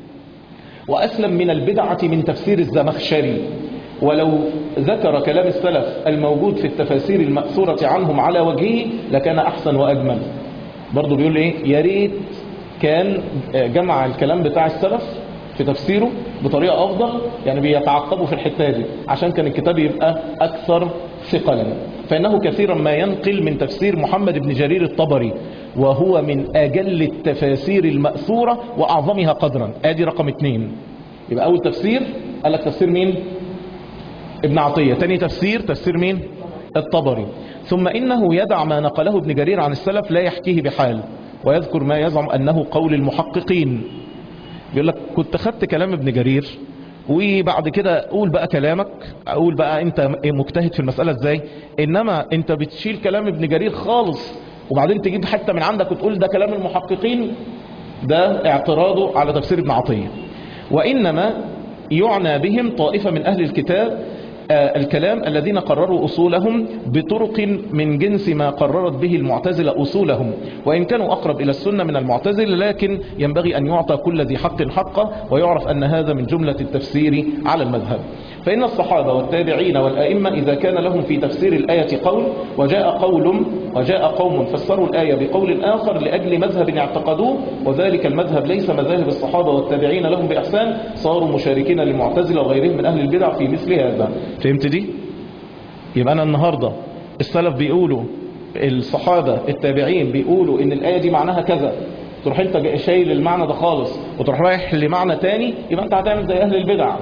وأسلم من البدعة من تفسير الزمخشري ولو ذكر كلام السلف الموجود في التفاسير المأثورة عنهم على وجهه لكان أحسن وأجمل برضو بيقول إيه يا ريت كان جمع الكلام بتاع السلف في تفسيره بطريقة أفضل يعني بيتعقبوا في الحتة دي عشان كان الكتاب يبقى أكثر ثقلا فإنه كثيرا ما ينقل من تفسير محمد بن جرير الطبري وهو من أجل التفاسير المأثورة وأعظمها قدرا آدي رقم اتنين يبقى أول تفسير قال لك تفسير مين ابن عطية تاني تفسير تفسير مين الطبري ثم إنه يدع ما نقله ابن جرير عن السلف لا يحكيه بحال ويذكر ما يزعم أنه قول المحققين بيقول لك كنت خدت كلام ابن جرير وبعد كده قول بقى كلامك اقول بقى انت مجتهد في المسألة ازاي انما انت بتشيل كلام ابن جرير خالص وبعدين تجيب حتة من عندك وتقول ده كلام المحققين ده اعتراضه على تفسير ابن عطية وإنما يعنى بهم طائفة من أهل الكتاب آه الكلام الذين قرروا أصولهم بطرق من جنس ما قررت به المعتزلة أصولهم وإن كانوا أقرب إلى السنة من المعتزلة لكن ينبغي أن يعطى كل ذي حق حقه ويعرف أن هذا من جملة التفسير على المذهب فإن الصحابة والتابعين والأئمة إذا كان لهم في تفسير الآية قول وجاء قول وجاء قوم فسروا الآية بقول آخر لأجل مذهب اعتقدوه وذلك المذهب ليس مذاهب الصحابة والتابعين لهم بإحسان صاروا مشاركين للمعتزلة وغيرهم من أهل البدع في مثل هذا فهمت دي؟ يبقى أنا النهاردة السلف بيقولوا الصحابة التابعين بيقولوا إن الآية دي معناها كذا تروح انت شايل المعنى ده خالص وتروح رايح لمعنى تاني يبقى انت هتعمل زي أهل البدع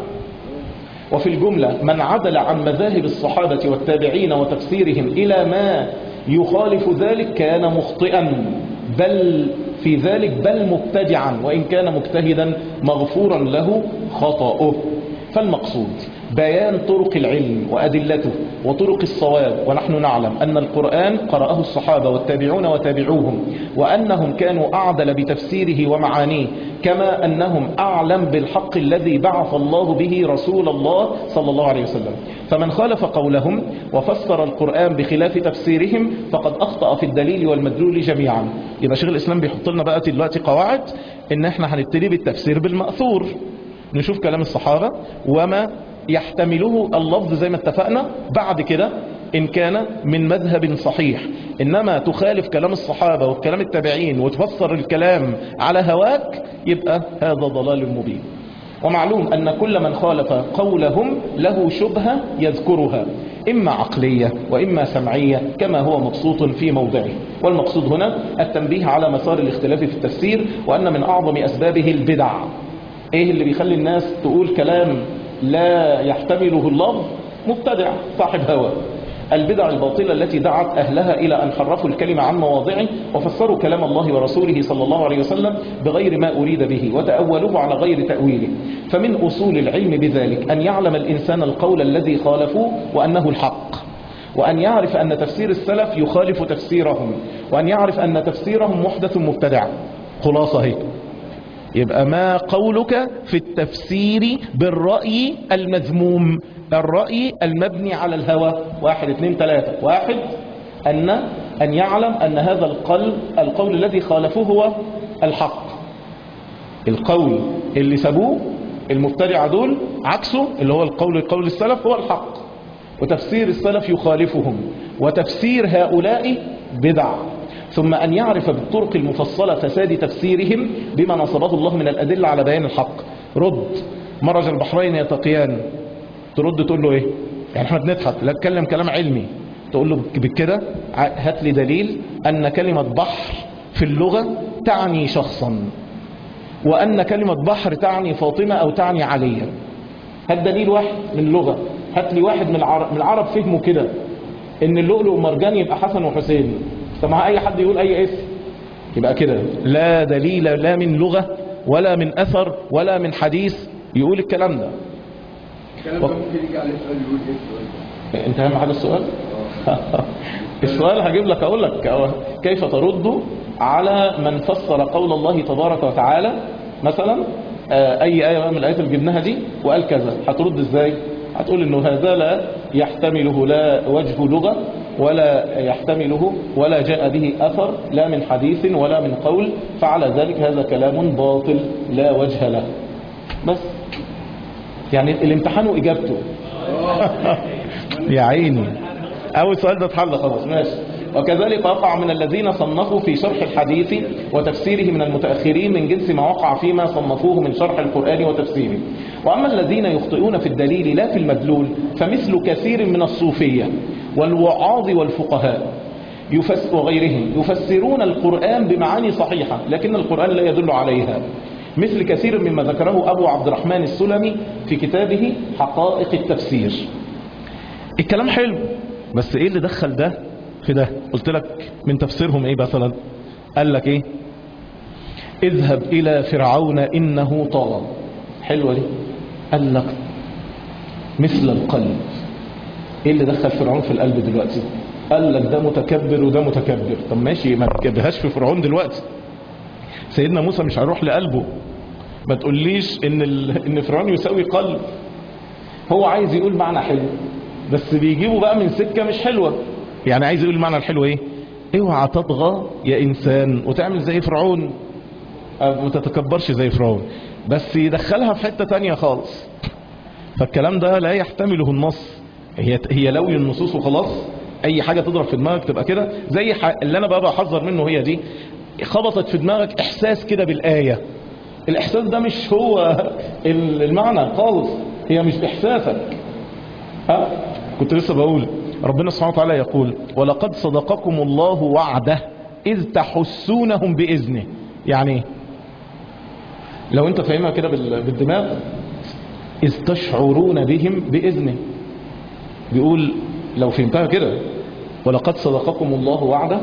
وفي الجملة من عدل عن مذاهب الصحابة والتابعين وتفسيرهم إلى ما يخالف ذلك كان مخطئا بل في ذلك بل مبتدعا وإن كان مجتهدا مغفورا له خطأه فالمقصود بيان طرق العلم وأدلته وطرق الصواب ونحن نعلم أن القرآن قرأه الصحابة والتابعون وتابعوهم وأنهم كانوا أعدل بتفسيره ومعانيه كما أنهم أعلم بالحق الذي بعث الله به رسول الله صلى الله عليه وسلم فمن خالف قولهم وفسر القرآن بخلاف تفسيرهم فقد أخطأ في الدليل والمدلول جميعا يبقى شيخ الإسلام بيحط لنا بقى دلوقتي قواعد إن احنا هنبتدي بالتفسير بالمأثور نشوف كلام الصحابة وما يحتمله اللفظ زي ما اتفقنا بعد كده إن كان من مذهب صحيح إنما تخالف كلام الصحابة وكلام التابعين وتفسر الكلام على هواك يبقى هذا ضلال مبين ومعلوم أن كل من خالف قولهم له شبهة يذكرها إما عقلية وإما سمعية كما هو مبسوط في موضعه والمقصود هنا التنبيه على مسار الاختلاف في التفسير وأن من أعظم أسبابه البدع ايه اللي بيخلي الناس تقول كلام لا يحتمله اللفظ مبتدع صاحب هوى البدع الباطلة التي دعت أهلها إلى أن حرفوا الكلمة عن مواضعه وفسروا كلام الله ورسوله صلى الله عليه وسلم بغير ما أريد به وتأولوه على غير تأويله فمن أصول العلم بذلك أن يعلم الإنسان القول الذي خالفوه وأنه الحق وأن يعرف أن تفسير السلف يخالف تفسيرهم وأن يعرف أن تفسيرهم محدث مبتدع خلاصة هي يبقى ما قولك في التفسير بالرأي المذموم الرأي المبني على الهوى واحد اثنين ثلاثة واحد أن أن يعلم أن هذا القول القول الذي خالفوه هو الحق القول اللي سابوه المبتدعة دول عكسه اللي هو القول قول السلف هو الحق وتفسير السلف يخالفهم وتفسير هؤلاء بدع ثم أن يعرف بالطرق المفصلة فساد تفسيرهم بما نصبه الله من الأدلة على بيان الحق رد مرج البحرين يتقيان ترد تقول له ايه يعني احنا بنضحك لا اتكلم كلام علمي تقول له بكده هات لي دليل أن كلمة بحر في اللغة تعني شخصا وأن كلمة بحر تعني فاطمة أو تعني عليا هات دليل واحد من اللغة هات لي واحد من العرب, من العرب فهموا كده ان اللؤلؤ والمرجان يبقى حسن وحسين سمع اي حد يقول اي اسم يبقى كده لا دليل لا من لغة ولا من اثر ولا من حديث يقول الكلام ده الكلام ده ممكن يجي عليه سؤال يقول ايه السؤال ده؟ انت اهم حاجه السؤال السؤال هجيب لك اقول لك كيف ترد على من فسر قول الله تبارك وتعالى مثلا آه، اي ايه بقى من الايات اللي جبناها دي وقال كذا هترد ازاي هتقول انه هذا لا يحتمله لا وجه لغه ولا يحتمله ولا جاء به اثر لا من حديث ولا من قول فعلى ذلك هذا كلام باطل لا وجه له بس يعني الامتحان واجابته يا عيني اول سؤال ده اتحل خلاص ماشي وكذلك وقع من الذين صنفوا في شرح الحديث وتفسيره من المتأخرين من جنس ما وقع فيما صنفوه من شرح القرآن وتفسيره وأما الذين يخطئون في الدليل لا في المدلول فمثل كثير من الصوفية والوعاظ والفقهاء يفس وغيرهم يفسرون القرآن بمعاني صحيحة لكن القرآن لا يدل عليها مثل كثير مما ذكره أبو عبد الرحمن السلمي في كتابه حقائق التفسير الكلام حلو بس ايه اللي دخل ده في ده قلت لك من تفسيرهم ايه مثلا قال لك ايه اذهب الى فرعون انه طغى حلوة دي قال لك مثل القلب ايه اللي دخل فرعون في القلب دلوقتي قال لك ده متكبر وده متكبر طب ماشي ما تكبهاش في فرعون دلوقتي سيدنا موسى مش هيروح لقلبه ما تقوليش ان ال... ان فرعون يساوي قلب هو عايز يقول معنى حلو بس بيجيبه بقى من سكة مش حلوة يعني عايز يقول المعنى الحلو ايه اوعى تطغى يا انسان وتعمل زي فرعون أه، ما تتكبرش زي فرعون بس يدخلها في حتة تانية خالص فالكلام ده لا يحتمله النص هي هي لوي النصوص وخلاص اي حاجة تضرب في دماغك تبقى كده زي ح... اللي انا بقى بحذر منه هي دي خبطت في دماغك احساس كده بالايه الاحساس ده مش هو المعنى خالص هي مش احساسك ها كنت لسه بقول ربنا سبحانه وتعالى يقول ولقد صدقكم الله وعده اذ تحسونهم باذنه يعني ايه؟ لو انت فاهمها كده بال- بالدماغ اذ تشعرون بهم باذنه بيقول لو فهمتها كده ولقد صدقكم الله وعده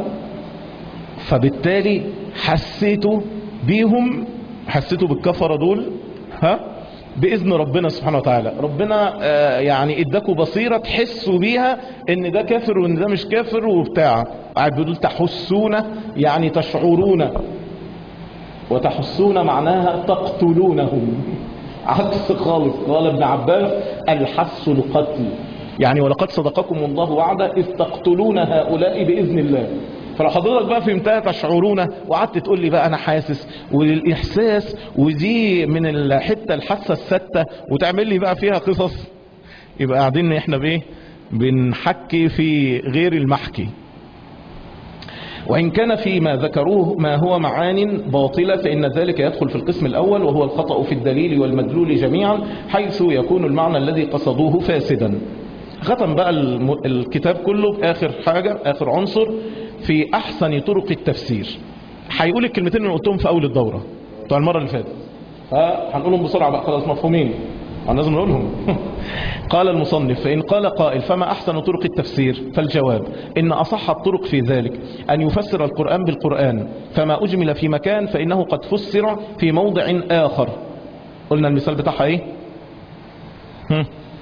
فبالتالي حسيتوا بيهم حسيتوا بالكفرة دول ها بإذن ربنا سبحانه وتعالى ربنا آه يعني اداكوا بصيرة تحسوا بيها ان ده كافر وان ده مش كافر وبتاع قاعد بيقول تحسون يعني تشعرون وتحسون معناها تقتلونهم عكس خالص قال ابن عباس الحس القتل يعني ولقد صدقكم الله وعده إذ تقتلون هؤلاء بإذن الله فلو حضرتك بقى فهمتها تشعرون وقعدت تقول لي بقى انا حاسس والاحساس ودي من الحته الحاسه السته وتعمل لي بقى فيها قصص يبقى قاعدين احنا بايه بنحكي في غير المحكي وإن كان فيما ذكروه ما هو معان باطلة فإن ذلك يدخل في القسم الأول وهو الخطأ في الدليل والمدلول جميعا حيث يكون المعنى الذي قصدوه فاسدا ختم بقى الم- الكتاب كله بآخر حاجة آخر عنصر في أحسن طرق التفسير هيقول الكلمتين اللي قلتهم في أول الدورة بتوع المرة اللي فاتت فهنقولهم بسرعة بقى خلاص مفهومين لازم نقولهم قال المصنف فإن قال قائل فما أحسن طرق التفسير فالجواب إن أصح الطرق في ذلك أن يفسر القرآن بالقرآن فما أجمل في مكان فإنه قد فسر في موضع آخر قلنا المثال بتاعها إيه هم.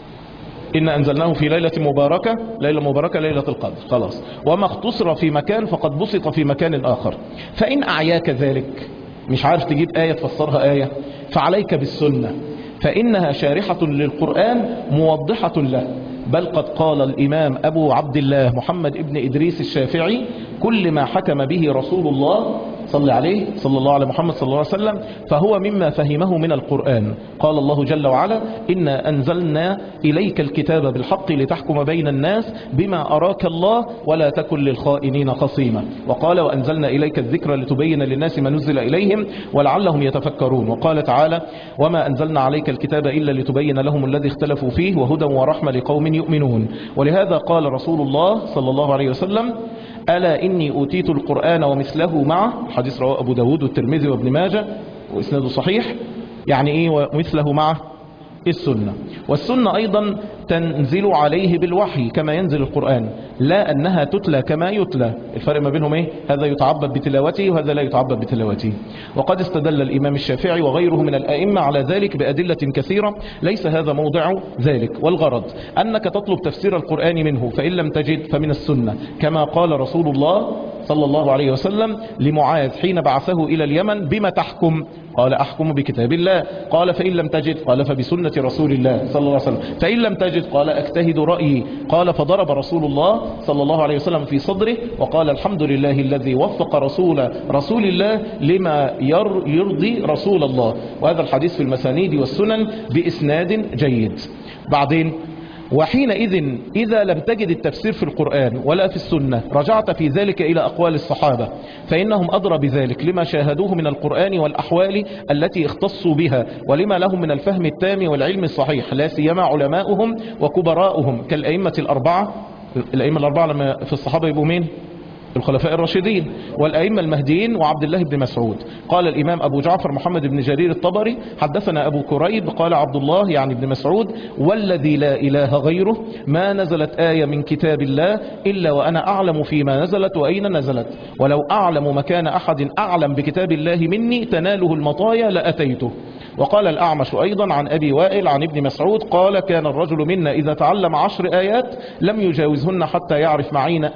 إن أنزلناه في ليلة مباركة ليلة مباركة ليلة القدر خلاص وما اختصر في مكان فقد بسط في مكان آخر فإن أعياك ذلك مش عارف تجيب آية تفسرها آية فعليك بالسنة فإنها شارحة للقرآن موضحة له بل قد قال الإمام أبو عبد الله محمد ابن إدريس الشافعي كل ما حكم به رسول الله صلى عليه صلى الله على محمد صلى الله عليه وسلم فهو مما فهمه من القرآن قال الله جل وعلا إنا أنزلنا إليك الكتاب بالحق لتحكم بين الناس بما أراك الله ولا تكن للخائنين خصيما وقال وأنزلنا إليك الذكر لتبين للناس ما نزل إليهم ولعلهم يتفكرون وقال تعالى وما أنزلنا عليك الكتاب إلا لتبين لهم الذي اختلفوا فيه وهدى ورحمة لقوم يؤمنون ولهذا قال رسول الله صلى الله عليه وسلم ألا إني أوتيت القرآن ومثله معه حديث رواه أبو داود والترمذي وابن ماجه وإسناده صحيح يعني إيه ومثله معه السنة والسنة أيضا تنزل عليه بالوحي كما ينزل القرآن لا أنها تتلى كما يتلى الفرق ما بينهم إيه هذا يتعبد بتلاوته وهذا لا يتعبد بتلاوته وقد استدل الإمام الشافعي وغيره من الأئمة على ذلك بأدلة كثيرة ليس هذا موضع ذلك والغرض أنك تطلب تفسير القرآن منه فإن لم تجد فمن السنة كما قال رسول الله صلى الله عليه وسلم لمعاذ حين بعثه إلى اليمن بما تحكم قال أحكم بكتاب الله قال فإن لم تجد قال فبسنة رسول الله صلى الله عليه وسلم فإن لم تجد قال أجتهد رأيي قال فضرب رسول الله صلى الله عليه وسلم في صدره وقال الحمد لله الذي وفق رسول رسول الله لما ير يرضي رسول الله وهذا الحديث في المسانيد والسنن بإسناد جيد بعدين وحينئذ إذا لم تجد التفسير في القرآن ولا في السنة رجعت في ذلك إلى أقوال الصحابة فإنهم أدرى بذلك لما شاهدوه من القرآن والأحوال التي اختصوا بها ولما لهم من الفهم التام والعلم الصحيح لا سيما علماؤهم وكبراؤهم كالأئمة الأربعة الأئمة الأربعة لما في الصحابة يبقوا مين؟ الخلفاء الراشدين والأئمة المهديين وعبد الله بن مسعود قال الإمام أبو جعفر محمد بن جرير الطبري حدثنا أبو كريب قال عبد الله يعني ابن مسعود والذي لا إله غيره ما نزلت آية من كتاب الله إلا وأنا أعلم فيما نزلت وأين نزلت ولو أعلم مكان أحد أعلم بكتاب الله مني تناله المطايا لأتيته وقال الأعمش أيضا عن أبي وائل عن ابن مسعود قال كان الرجل منا إذا تعلم عشر آيات لم يجاوزهن حتى يعرف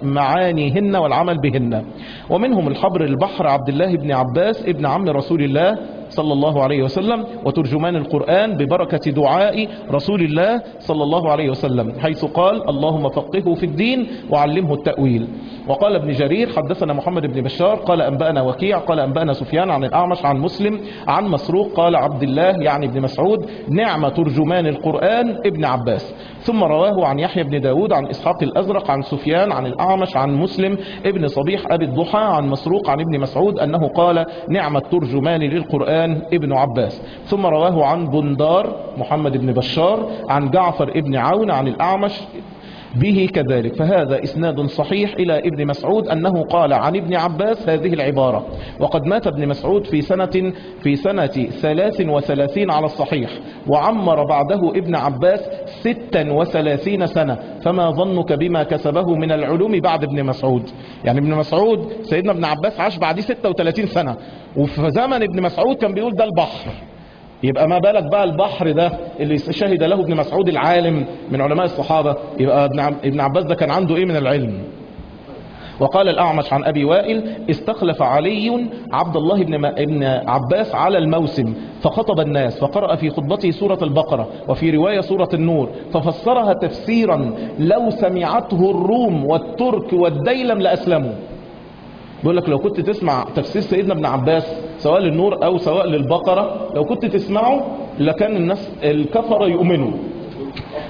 معانيهن والعمل بهن ومنهم الحبر البحر عبد الله بن عباس ابن عم رسول الله صلى الله عليه وسلم وترجمان القرآن ببركة دعاء رسول الله صلى الله عليه وسلم حيث قال اللهم فقهه في الدين وعلمه التأويل وقال ابن جرير حدثنا محمد بن بشار قال أنبأنا وكيع قال أنبأنا سفيان عن الأعمش عن مسلم عن مسروق قال عبد الله يعني ابن مسعود نعم ترجمان القرآن ابن عباس ثم رواه عن يحيى بن داود عن إسحاق الأزرق عن سفيان عن الأعمش عن مسلم ابن صبيح أبي الضحى عن مسروق عن ابن مسعود أنه قال نعم الترجمان للقرآن ابن عباس ثم رواه عن بندار محمد بن بشار عن جعفر ابن عون عن الأعمش به كذلك فهذا إسناد صحيح إلى ابن مسعود أنه قال عن ابن عباس هذه العبارة وقد مات ابن مسعود في سنة في سنة ثلاث وثلاثين على الصحيح وعمر بعده ابن عباس ستا وثلاثين سنة فما ظنك بما كسبه من العلوم بعد ابن مسعود يعني ابن مسعود سيدنا ابن عباس عاش بعديه 36 سنة وفي زمن ابن مسعود كان بيقول ده البحر يبقى ما بالك بقى البحر ده اللي شهد له ابن مسعود العالم من علماء الصحابة يبقى ابن عباس ده كان عنده ايه من العلم وقال الأعمش عن أبي وائل استخلف علي عبد الله بن, ابن عباس على الموسم فخطب الناس فقرأ في خطبته سورة البقرة وفي رواية سورة النور ففسرها تفسيرا لو سمعته الروم والترك والديلم لأسلموا بيقول لك لو كنت تسمع تفسير سيدنا ابن عباس سواء للنور او سواء للبقرة لو كنت تسمعه لكان الناس الكفر يؤمنوا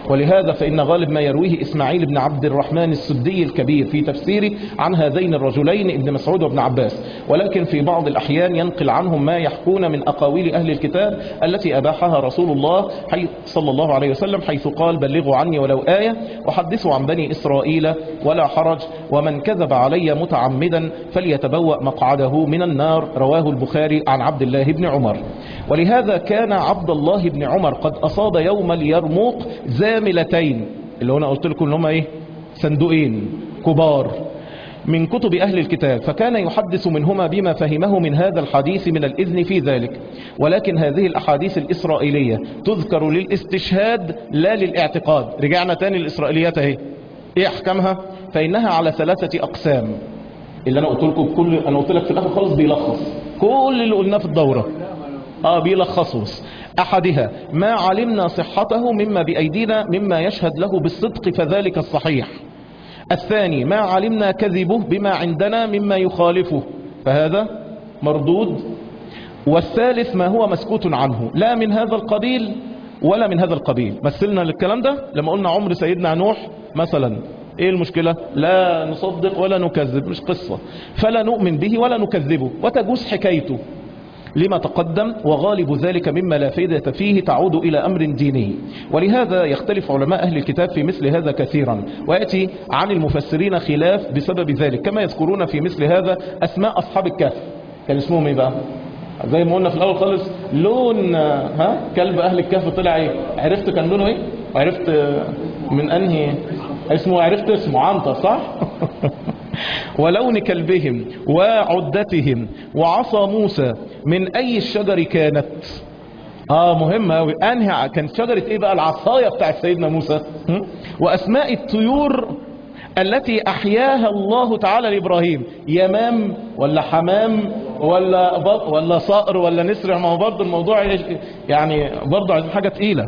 ولهذا فإن غالب ما يرويه إسماعيل بن عبد الرحمن السدي الكبير في تفسيره عن هذين الرجلين ابن مسعود وابن عباس ولكن في بعض الأحيان ينقل عنهم ما يحكون من أقاويل أهل الكتاب التي أباحها رسول الله حيث صلى الله عليه وسلم حيث قال بلغوا عني ولو آية وحدثوا عن بني إسرائيل ولا حرج ومن كذب علي متعمدا فليتبوأ مقعده من النار رواه البخاري عن عبد الله بن عمر ولهذا كان عبد الله بن عمر قد أصاب يوم اليرموك زاملتين اللي هنا قلت لكم ان هم ايه صندوقين كبار من كتب أهل الكتاب فكان يحدث منهما بما فهمه من هذا الحديث من الإذن في ذلك ولكن هذه الأحاديث الإسرائيلية تذكر للاستشهاد لا للاعتقاد رجعنا تاني الإسرائيليات اهي ايه أحكامها فإنها على ثلاثة أقسام اللي أنا قلت لكم كل أنا قلت لك في الآخر خالص بيلخص كل اللي قلناه في الدورة اه بيلخصوا احدها ما علمنا صحته مما بايدينا مما يشهد له بالصدق فذلك الصحيح الثاني ما علمنا كذبه بما عندنا مما يخالفه فهذا مردود والثالث ما هو مسكوت عنه لا من هذا القبيل ولا من هذا القبيل مثلنا للكلام ده لما قلنا عمر سيدنا نوح مثلا ايه المشكلة لا نصدق ولا نكذب مش قصة فلا نؤمن به ولا نكذبه وتجوز حكايته لما تقدم وغالب ذلك مما لا فائدة فيه تعود إلى أمر ديني ولهذا يختلف علماء أهل الكتاب في مثل هذا كثيرا ويأتي عن المفسرين خلاف بسبب ذلك كما يذكرون في مثل هذا أسماء أصحاب الكهف كان اسمهم ايه بقى زي ما قلنا في الأول خالص لون ها كلب أهل الكهف طلع ايه عرفت كان لونه ايه وعرفت من أنهي اسمه عرفت اسمه عنتر صح ولون كلبهم وعدتهم وعصا موسى من أي الشجر كانت اه مهمة أوي أنهي كانت شجرة ايه بقى العصاية بتاعت سيدنا موسى هم؟ وأسماء الطيور التي أحياها الله تعالى لإبراهيم يمام ولا حمام ولا بط ولا صقر ولا نسر ما هو برضه الموضوع يعني برضه عايزين حاجة تقيلة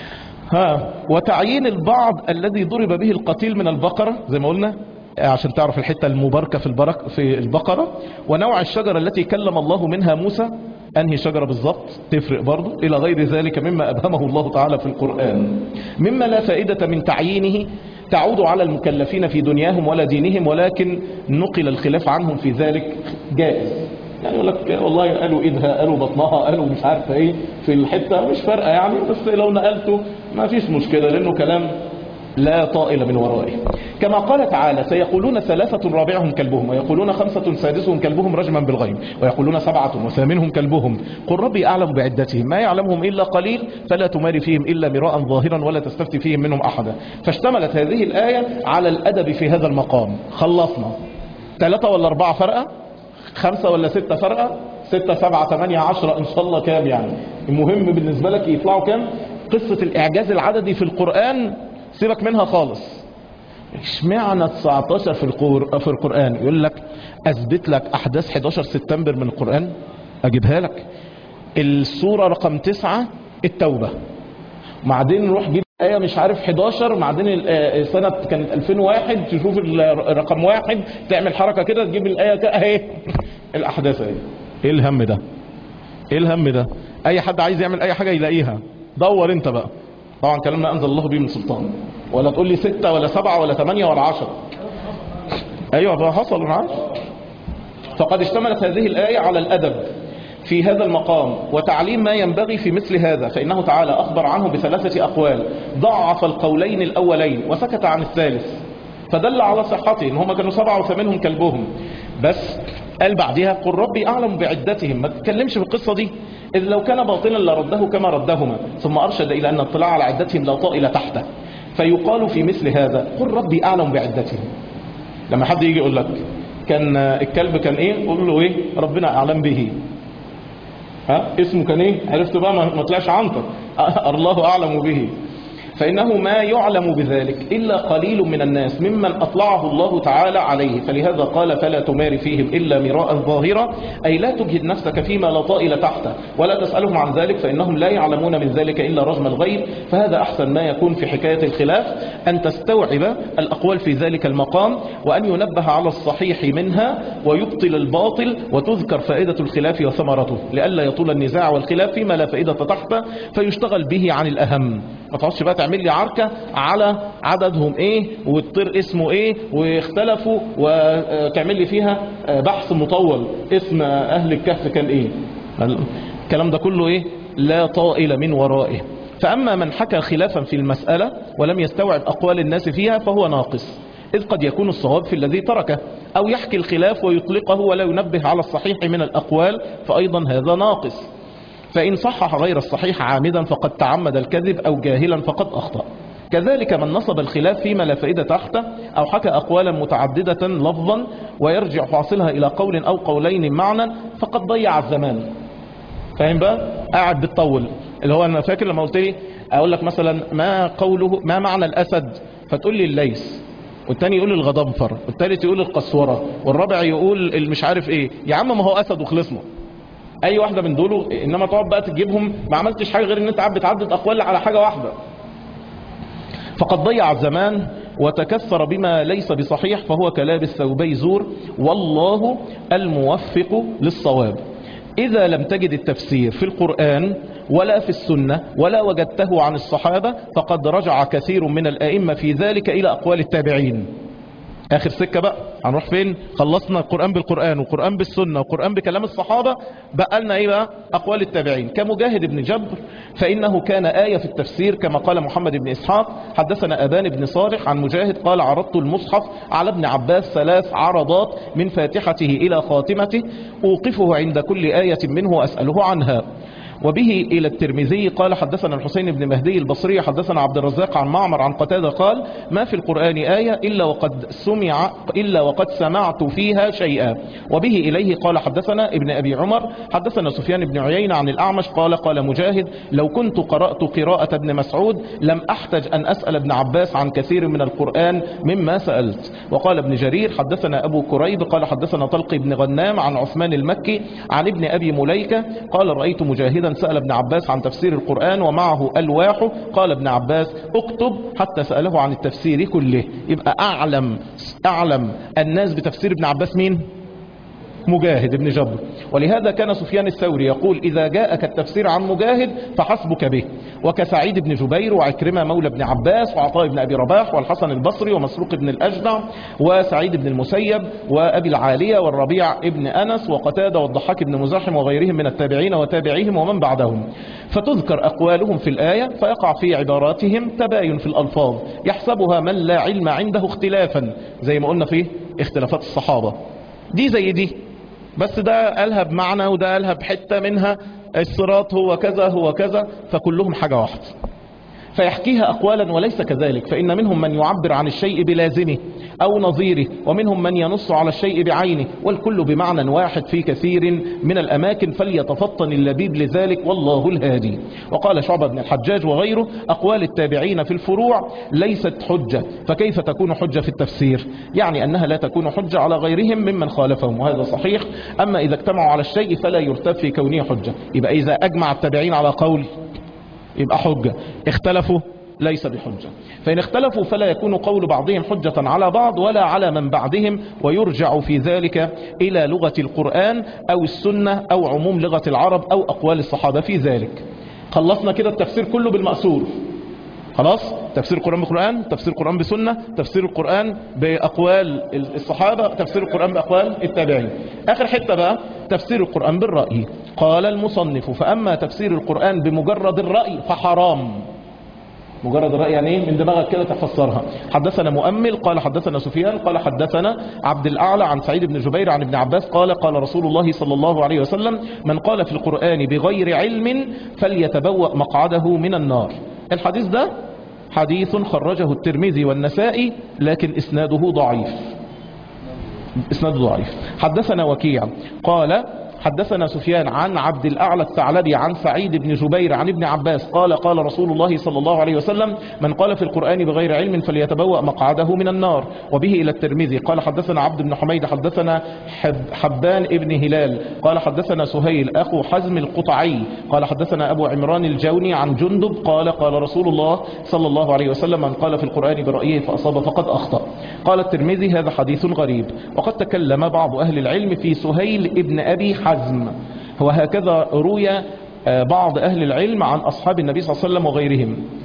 ها وتعيين البعض الذي ضرب به القتيل من البقرة زي ما قلنا عشان تعرف الحتة المباركة في البرك في البقرة ونوع الشجرة التي كلم الله منها موسى أنهي شجرة بالضبط تفرق برضو إلى غير ذلك مما أبهمه الله تعالى في القرآن مما لا فائدة من تعيينه تعود على المكلفين في دنياهم ولا دينهم ولكن نقل الخلاف عنهم في ذلك جائز يعني يقول لك والله قالوا ايدها قالوا بطنها قالوا مش عارفه ايه في الحته مش فارقه يعني بس لو نقلته ما فيش مشكله لانه كلام لا طائل من ورائه كما قال تعالى سيقولون ثلاثة رابعهم كلبهم ويقولون خمسة سادسهم كلبهم رجما بالغيب ويقولون سبعة وثامنهم كلبهم قل ربي أعلم بعدتهم ما يعلمهم إلا قليل فلا تماري فيهم إلا مراء ظاهرا ولا تستفتي فيهم منهم أحدا فاشتملت هذه الآية على الأدب في هذا المقام خلصنا ثلاثة ولا أربعة فرقة خمسة ولا ستة فرقة ستة سبعة ثمانية عشرة إن شاء الله كام يعني المهم بالنسبة لك يطلعوا كام قصة الإعجاز العددي في القرآن سيبك منها خالص اشمعنى 19 في القر... في القرآن يقول لك اثبت لك احداث 11 سبتمبر من القرآن اجيبها لك السورة رقم 9 التوبة بعدين نروح جيب آية مش عارف 11 بعدين السنة كانت 2001 تشوف الرقم واحد تعمل حركة كده تجيب الآية كده اهي الأحداث اهي ايه الهم ده ايه الهم ده اي حد عايز يعمل اي حاجة يلاقيها دور انت بقى طبعا كلام ما انزل الله به من سلطان ولا تقول لي ستة ولا سبعة ولا ثمانية ولا عشرة ايوه بقى حصل معاش فقد اشتملت هذه الآية على الأدب في هذا المقام وتعليم ما ينبغي في مثل هذا فإنه تعالى أخبر عنه بثلاثة أقوال ضعف القولين الأولين وسكت عن الثالث فدل على صحته ان هم كانوا سبعة وثمانهم كلبهم بس قال بعدها قل ربي أعلم بعدتهم ما تتكلمش في القصة دي إذ لو كان باطلا لرده كما ردهما ثم أرشد إلى أن الاطلاع على عدتهم لا طائل تحته فيقال في مثل هذا قل ربي أعلم بعدتهم لما حد يجي يقول لك كان الكلب كان ايه قول له ايه ربنا اعلم به ها اسمه كان ايه عرفت بقى ما طلعش عنتر الله اعلم به فإنه ما يعلم بذلك إلا قليل من الناس ممن أطلعه الله تعالى عليه فلهذا قال فلا تمار فيهم إلا مراء ظاهرة أي لا تجهد نفسك فيما لا طائل تحته ولا تسألهم عن ذلك فإنهم لا يعلمون من ذلك إلا رجم الغيب فهذا أحسن ما يكون في حكاية الخلاف أن تستوعب الأقوال في ذلك المقام وأن ينبه على الصحيح منها ويبطل الباطل وتذكر فائدة الخلاف وثمرته لئلا يطول النزاع والخلاف فيما لا فائدة تحته فيشتغل به عن الأهم ما تقعدش بقى تعمل لي عركة على عددهم ايه والطير اسمه ايه واختلفوا وتعمل لي فيها بحث مطول اسم اهل الكهف كان ايه الكلام ده كله ايه لا طائل من ورائه فأما من حكى خلافا في المسألة ولم يستوعب أقوال الناس فيها فهو ناقص إذ قد يكون الصواب في الذي تركه أو يحكي الخلاف ويطلقه ولا ينبه على الصحيح من الأقوال فأيضا هذا ناقص فإن صحح غير الصحيح عامدا فقد تعمد الكذب أو جاهلا فقد أخطأ كذلك من نصب الخلاف فيما لا فائدة تحته أو حكى أقوالا متعددة لفظا ويرجع فاصلها إلى قول أو قولين معنى فقد ضيع الزمان فاهم بقى قاعد بتطول اللي هو انا فاكر لما قلت لي اقول لك مثلا ما قوله ما معنى الاسد فتقول لي الليث والتاني يقول الغضنفر والتالت يقول القسوره والرابع يقول المش عارف ايه يا عم ما هو اسد وخلصنا اي واحده من دول انما تقعد بقى تجيبهم ما عملتش حاجه غير ان انت قاعد بتعدد اقوال على حاجه واحده فقد ضيع الزمان وتكثر بما ليس بصحيح فهو كلابس ثوبي زور والله الموفق للصواب إذا لم تجد التفسير في القرآن ولا في السنة ولا وجدته عن الصحابة فقد رجع كثير من الأئمة في ذلك إلى أقوال التابعين آخر سكة بقى هنروح فين خلصنا القرآن بالقرآن والقرآن بالسنة والقرآن بكلام الصحابة بقى لنا إيه بقى أقوال التابعين كمجاهد بن جبر فإنه كان آية في التفسير كما قال محمد بن إسحاق حدثنا أبان بن صالح عن مجاهد قال عرضت المصحف على ابن عباس ثلاث عرضات من فاتحته إلى خاتمته أوقفه عند كل آية منه وأسأله عنها وبه إلى الترمذي قال حدثنا الحسين بن مهدي البصري حدثنا عبد الرزاق عن معمر عن قتادة قال ما في القرآن آية إلا وقد سمع إلا وقد سمعت فيها شيئا وبه إليه قال حدثنا ابن أبي عمر حدثنا سفيان بن عيينة عن الأعمش قال قال مجاهد لو كنت قرأت قراءة ابن مسعود لم أحتج أن أسأل ابن عباس عن كثير من القرآن مما سألت وقال ابن جرير حدثنا أبو كريب قال حدثنا طلق بن غنام عن عثمان المكي عن ابن أبي مليكة قال رأيت مجاهدا سأل ابن عباس عن تفسير القرآن ومعه ألواحه قال ابن عباس اكتب حتى سأله عن التفسير كله يبقى أعلم أعلم الناس بتفسير ابن عباس مين مجاهد بن جبر ولهذا كان سفيان الثوري يقول إذا جاءك التفسير عن مجاهد فحسبك به وكسعيد بن جبير وعكرمة مولى بن عباس وعطاء بن أبي رباح والحسن البصري ومسروق بن الأجدع وسعيد بن المسيب وأبي العالية والربيع ابن أنس وقتادة والضحاك بن مزاحم وغيرهم من التابعين وتابعيهم ومن بعدهم فتذكر أقوالهم في الآية فيقع في عباراتهم تباين في الألفاظ يحسبها من لا علم عنده اختلافا زي ما قلنا في اختلافات الصحابة دي زي دي بس ده قالها بمعنى وده قالها بحتة منها الصراط هو كذا هو كذا فكلهم حاجة واحدة فيحكيها أقوالا وليس كذلك فإن منهم من يعبر عن الشيء بلازمه أو نظيره ومنهم من ينص على الشيء بعينه والكل بمعنى واحد في كثير من الأماكن فليتفطن اللبيب لذلك والله الهادي وقال شعبة بن الحجاج وغيره أقوال التابعين في الفروع ليست حجة فكيف تكون حجة في التفسير يعني أنها لا تكون حجة على غيرهم ممن خالفهم وهذا صحيح أما إذا اجتمعوا على الشيء فلا يرتب في كونه حجة يبقى إذا أجمع التابعين على قول يبقى حجة اختلفوا ليس بحجة فإن اختلفوا فلا يكون قول بعضهم حجة على بعض ولا على من بعدهم ويرجع في ذلك إلى لغة القرآن أو السنة أو عموم لغة العرب أو أقوال الصحابة في ذلك خلصنا كده التفسير كله بالمأسور خلاص تفسير القرآن بالقرآن تفسير القرآن بسنة تفسير القرآن بأقوال الصحابة تفسير القرآن بأقوال التابعين آخر حتة بقى تفسير القرآن بالرأي قال المصنف فأما تفسير القرآن بمجرد الرأي فحرام مجرد الرأي يعني ايه من دماغك كده تفسرها حدثنا مؤمل قال حدثنا سفيان قال حدثنا عبد الأعلى عن سعيد بن جبير عن ابن عباس قال قال رسول الله صلى الله عليه وسلم من قال في القرآن بغير علم فليتبوأ مقعده من النار الحديث ده حديث خرجه الترمذي والنسائي لكن اسناده ضعيف اسناده ضعيف حدثنا وكيع قال حدثنا سفيان عن عبد الأعلى الثعلبي عن سعيد بن جبير عن ابن عباس قال قال رسول الله صلى الله عليه وسلم من قال في القرآن بغير علم فليتبوأ مقعده من النار وبه إلى الترمذي قال حدثنا عبد بن حميد حدثنا حب حبان ابن هلال قال حدثنا سهيل أخو حزم القطعي قال حدثنا أبو عمران الجوني عن جندب قال قال رسول الله صلى الله عليه وسلم من قال في القرآن برأيه فأصاب فقد أخطأ قال الترمذي هذا حديث غريب وقد تكلم بعض أهل العلم في سهيل ابن أبي حزم وهكذا روي بعض أهل العلم عن أصحاب النبي صلى الله عليه وسلم وغيرهم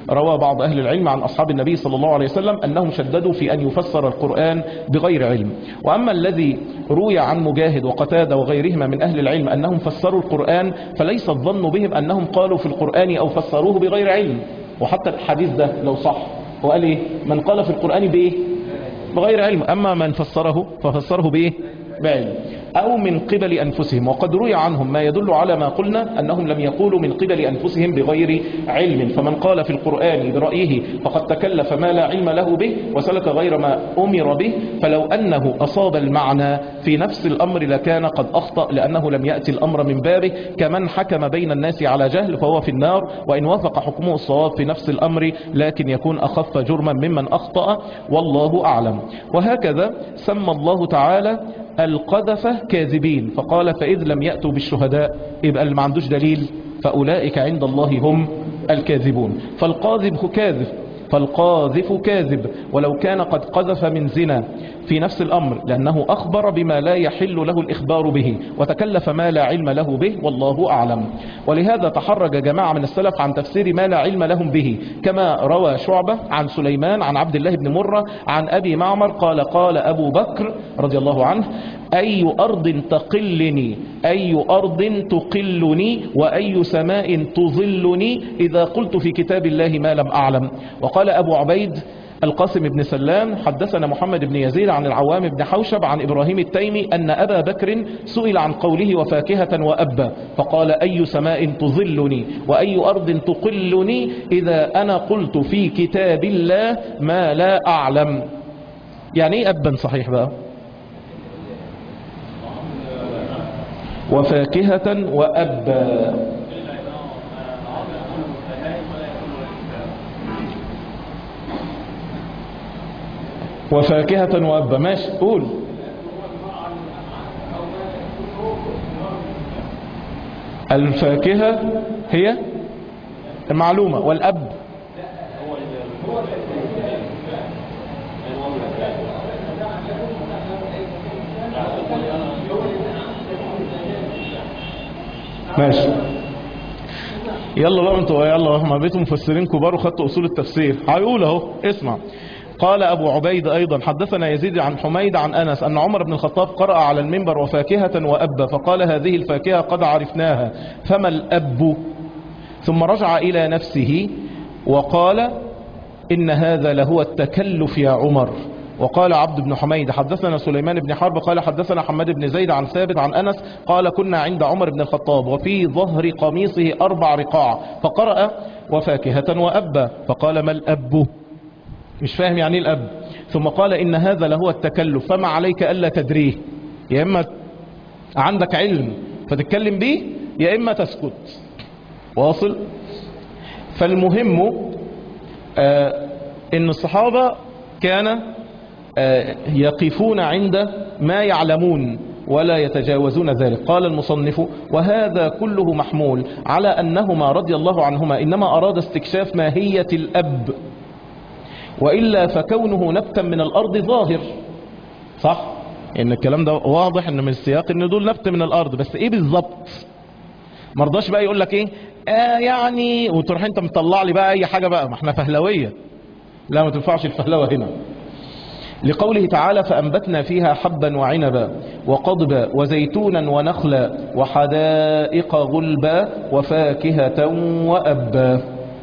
روى بعض أهل العلم عن أصحاب النبي صلى الله عليه وسلم أنهم شددوا في أن يفسر القرآن بغير علم وأما الذي روي عن مجاهد وقتادة وغيرهما من أهل العلم أنهم فسروا القرآن فليس الظن بهم أنهم قالوا في القرآن أو فسروه بغير علم وحتى الحديث ده لو صح هو قال إيه من قال في القرآن بإيه بغير علم أما من فسره ففسره بإيه بعلم أو من قبل أنفسهم وقد روي عنهم ما يدل على ما قلنا أنهم لم يقولوا من قبل أنفسهم بغير علم فمن قال في القرآن برأيه فقد تكلف ما لا علم له به وسلك غير ما أمر به فلو أنه أصاب المعنى في نفس الأمر لكان قد أخطأ لأنه لم يأتي الأمر من بابه كمن حكم بين الناس على جهل فهو في النار وإن وافق حكمه الصواب في نفس الأمر لكن يكون أخف جرما ممن أخطأ والله أعلم وهكذا سمى الله تعالى القذفة كاذبين فقال فإذ لم يأتوا بالشهداء يبقى اللي ما عندوش دليل فأولئك عند الله هم الكاذبون فالقاذب كاذب فالقاذف كاذب ولو كان قد قذف من زنا في نفس الأمر لأنه أخبر بما لا يحل له الإخبار به وتكلف ما لا علم له به والله أعلم ولهذا تحرج جماعة من السلف عن تفسير ما لا علم لهم به كما روى شعبة عن سليمان عن عبد الله بن مرة عن أبي معمر قال قال أبو بكر رضي الله عنه أي أرض تقلني أي أرض تقلني وأي سماء تظلني إذا قلت في كتاب الله ما لم أعلم وقال أبو عبيد القاسم بن سلام حدثنا محمد بن يزيد عن العوام بن حوشب عن إبراهيم التيمي أن أبا بكر سئل عن قوله وفاكهة وأبا فقال أي سماء تظلني وأي أرض تقلني إذا أنا قلت في كتاب الله ما لا أعلم يعني إيه أبا صحيح بقى وفاكهة وأبا وفاكهة وأبا ماشي قول الفاكهة هي المعلومة والأب ماشي يلا بقى انتوا يلا ما بيتوا مفسرين كبار وخدتوا اصول التفسير هيقول اهو اسمع قال أبو عبيد أيضا حدثنا يزيد عن حميد عن أنس أن عمر بن الخطاب قرأ على المنبر وفاكهة وأب فقال هذه الفاكهة قد عرفناها فما الأب ثم رجع إلى نفسه وقال إن هذا لهو التكلف يا عمر وقال عبد بن حميد حدثنا سليمان بن حرب قال حدثنا حماد بن زيد عن ثابت عن أنس قال كنا عند عمر بن الخطاب وفي ظهر قميصه أربع رقاع فقرأ وفاكهة وأبا فقال ما الأب مش فاهم يعني ايه الأب ثم قال إن هذا لهو التكلف فما عليك ألا تدريه يا إما عندك علم فتتكلم به يا إما تسكت واصل فالمهم آه إن الصحابة كان آه يقفون عند ما يعلمون ولا يتجاوزون ذلك قال المصنف وهذا كله محمول على أنهما رضي الله عنهما إنما أراد استكشاف ماهية الأب وإلا فكونه نبتا من الأرض ظاهر صح ان الكلام ده واضح ان من السياق ان دول نبت من الارض بس ايه بالظبط مرضاش بقى يقول لك ايه آه يعني وتروح انت مطلع لي بقى اي حاجه بقى ما احنا فهلويه لا ما تنفعش الفهلوه هنا لقوله تعالى فأنبتنا فيها حبا وعنبا وقضبا وزيتونا ونخلا وحدائق غلبا وفاكهة وأبا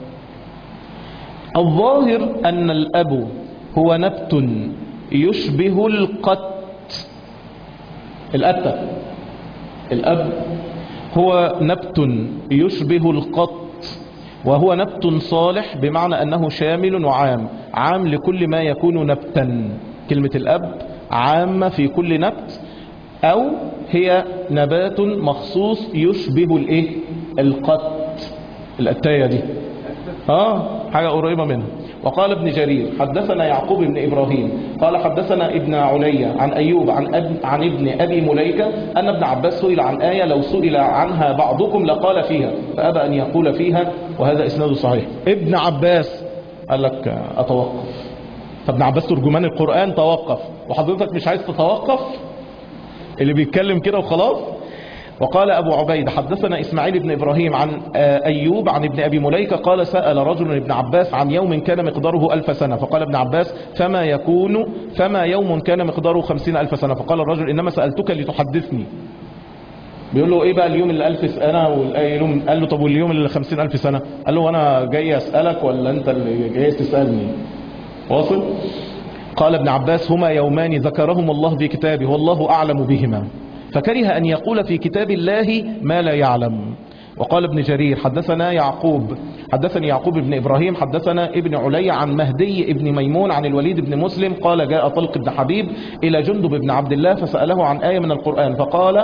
الظاهر أن الأب هو نبت يشبه القت الأتة الأب هو نبت يشبه القط وهو نبت صالح بمعنى أنه شامل وعام عام لكل ما يكون نبتا كلمة الأب عامة في كل نبت أو هي نبات مخصوص يشبه الإيه القط الأتاية دي آه حاجة قريبة منه وقال ابن جرير حدثنا يعقوب بن إبراهيم قال حدثنا ابن عليا عن أيوب عن, أب عن ابن أبي مليكة أن ابن عباس سئل عن آية لو سئل عنها بعضكم لقال فيها فأبى أن يقول فيها وهذا إسناد صحيح ابن عباس قال لك أتوقف فابن عباس ترجمان القرآن توقف وحضرتك مش عايز تتوقف اللي بيتكلم كده وخلاص وقال أبو عبيد حدثنا إسماعيل بن إبراهيم عن آه، أيوب عن ابن أبي مليكة قال سأل رجل ابن عباس عن يوم كان مقداره ألف سنة فقال ابن عباس فما يكون فما يوم كان مقداره خمسين ألف سنة فقال الرجل إنما سألتك لتحدثني بيقول له ايه بقى اليوم اللي ألف سنة واليوم قال له طب واليوم اللي خمسين ألف سنة قال له وانا جاي أسألك ولا انت اللي جاي تسألني واصل قال ابن عباس هما يومان ذكرهم الله في كتابه والله أعلم بهما فكره أن يقول في كتاب الله ما لا يعلم وقال ابن جرير حدثنا يعقوب حدثني يعقوب بن إبراهيم حدثنا ابن علي عن مهدي ابن ميمون عن الوليد بن مسلم قال جاء طلق بن حبيب إلى جندب بن عبد الله فسأله عن آية من القرآن فقال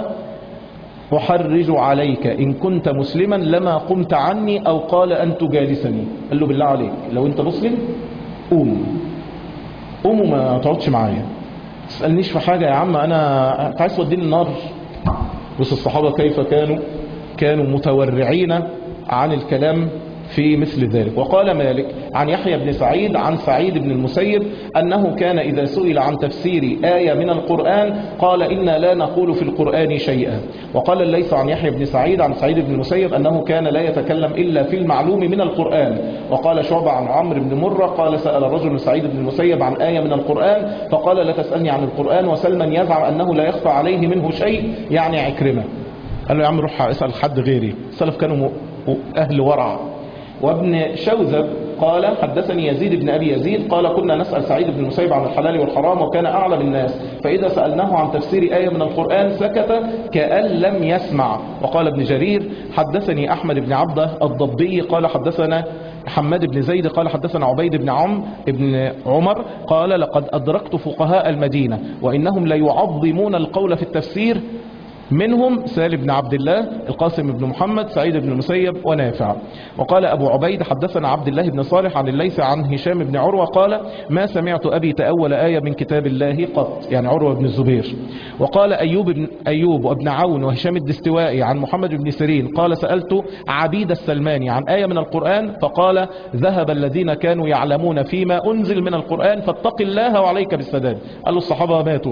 أحرج عليك إن كنت مسلما لما قمت عني أو قال أن تجالسني قال له بالله عليك لو أنت مسلم قوم قوم وما تقعدش معايا تسألنيش في حاجة يا عم أنا أنت عايز توديني النار بص الصحابة كيف كانوا كانوا متورعين عن الكلام في مثل ذلك وقال مالك عن يحيى بن سعيد عن سعيد بن المسيب أنه كان إذا سئل عن تفسير آية من القرآن قال إنا لا نقول في القرآن شيئا وقال الليث عن يحيى بن سعيد عن سعيد بن المسيب أنه كان لا يتكلم إلا في المعلوم من القرآن وقال شعبة عن عمرو بن مرة قال سأل رجل سعيد بن المسيب عن آية من القرآن فقال لا تسألني عن القرآن وسلما يزعم أنه لا يخفى عليه منه شيء يعني عكرمة قال له يا عم روح اسأل حد غيري السلف كانوا م- أهل ورع وابن شوذب قال حدثني يزيد بن أبي يزيد قال كنا نسأل سعيد بن المسيب عن الحلال والحرام وكان أعلم الناس فإذا سألناه عن تفسير آية من القرآن سكت كأن لم يسمع وقال ابن جرير حدثني أحمد بن عبده الضبي قال حدثنا حماد بن زيد قال حدثنا عبيد بن عم بن عمر قال لقد أدركت فقهاء المدينة وإنهم ليعظمون القول في التفسير منهم سالم بن عبد الله القاسم بن محمد سعيد بن المسيب ونافع وقال أبو عبيد حدثنا عبد الله بن صالح عن الليث عن هشام بن عروة قال ما سمعت أبي تأول آية من كتاب الله قط يعني عروة بن الزبير وقال أيوب بن أيوب وابن عون وهشام الدستوائي عن محمد بن سيرين قال سألت عبيد السلماني عن آية من القرآن فقال ذهب الذين كانوا يعلمون فيما أنزل من القرآن فاتق الله وعليك بالسداد قال له الصحابة ماتوا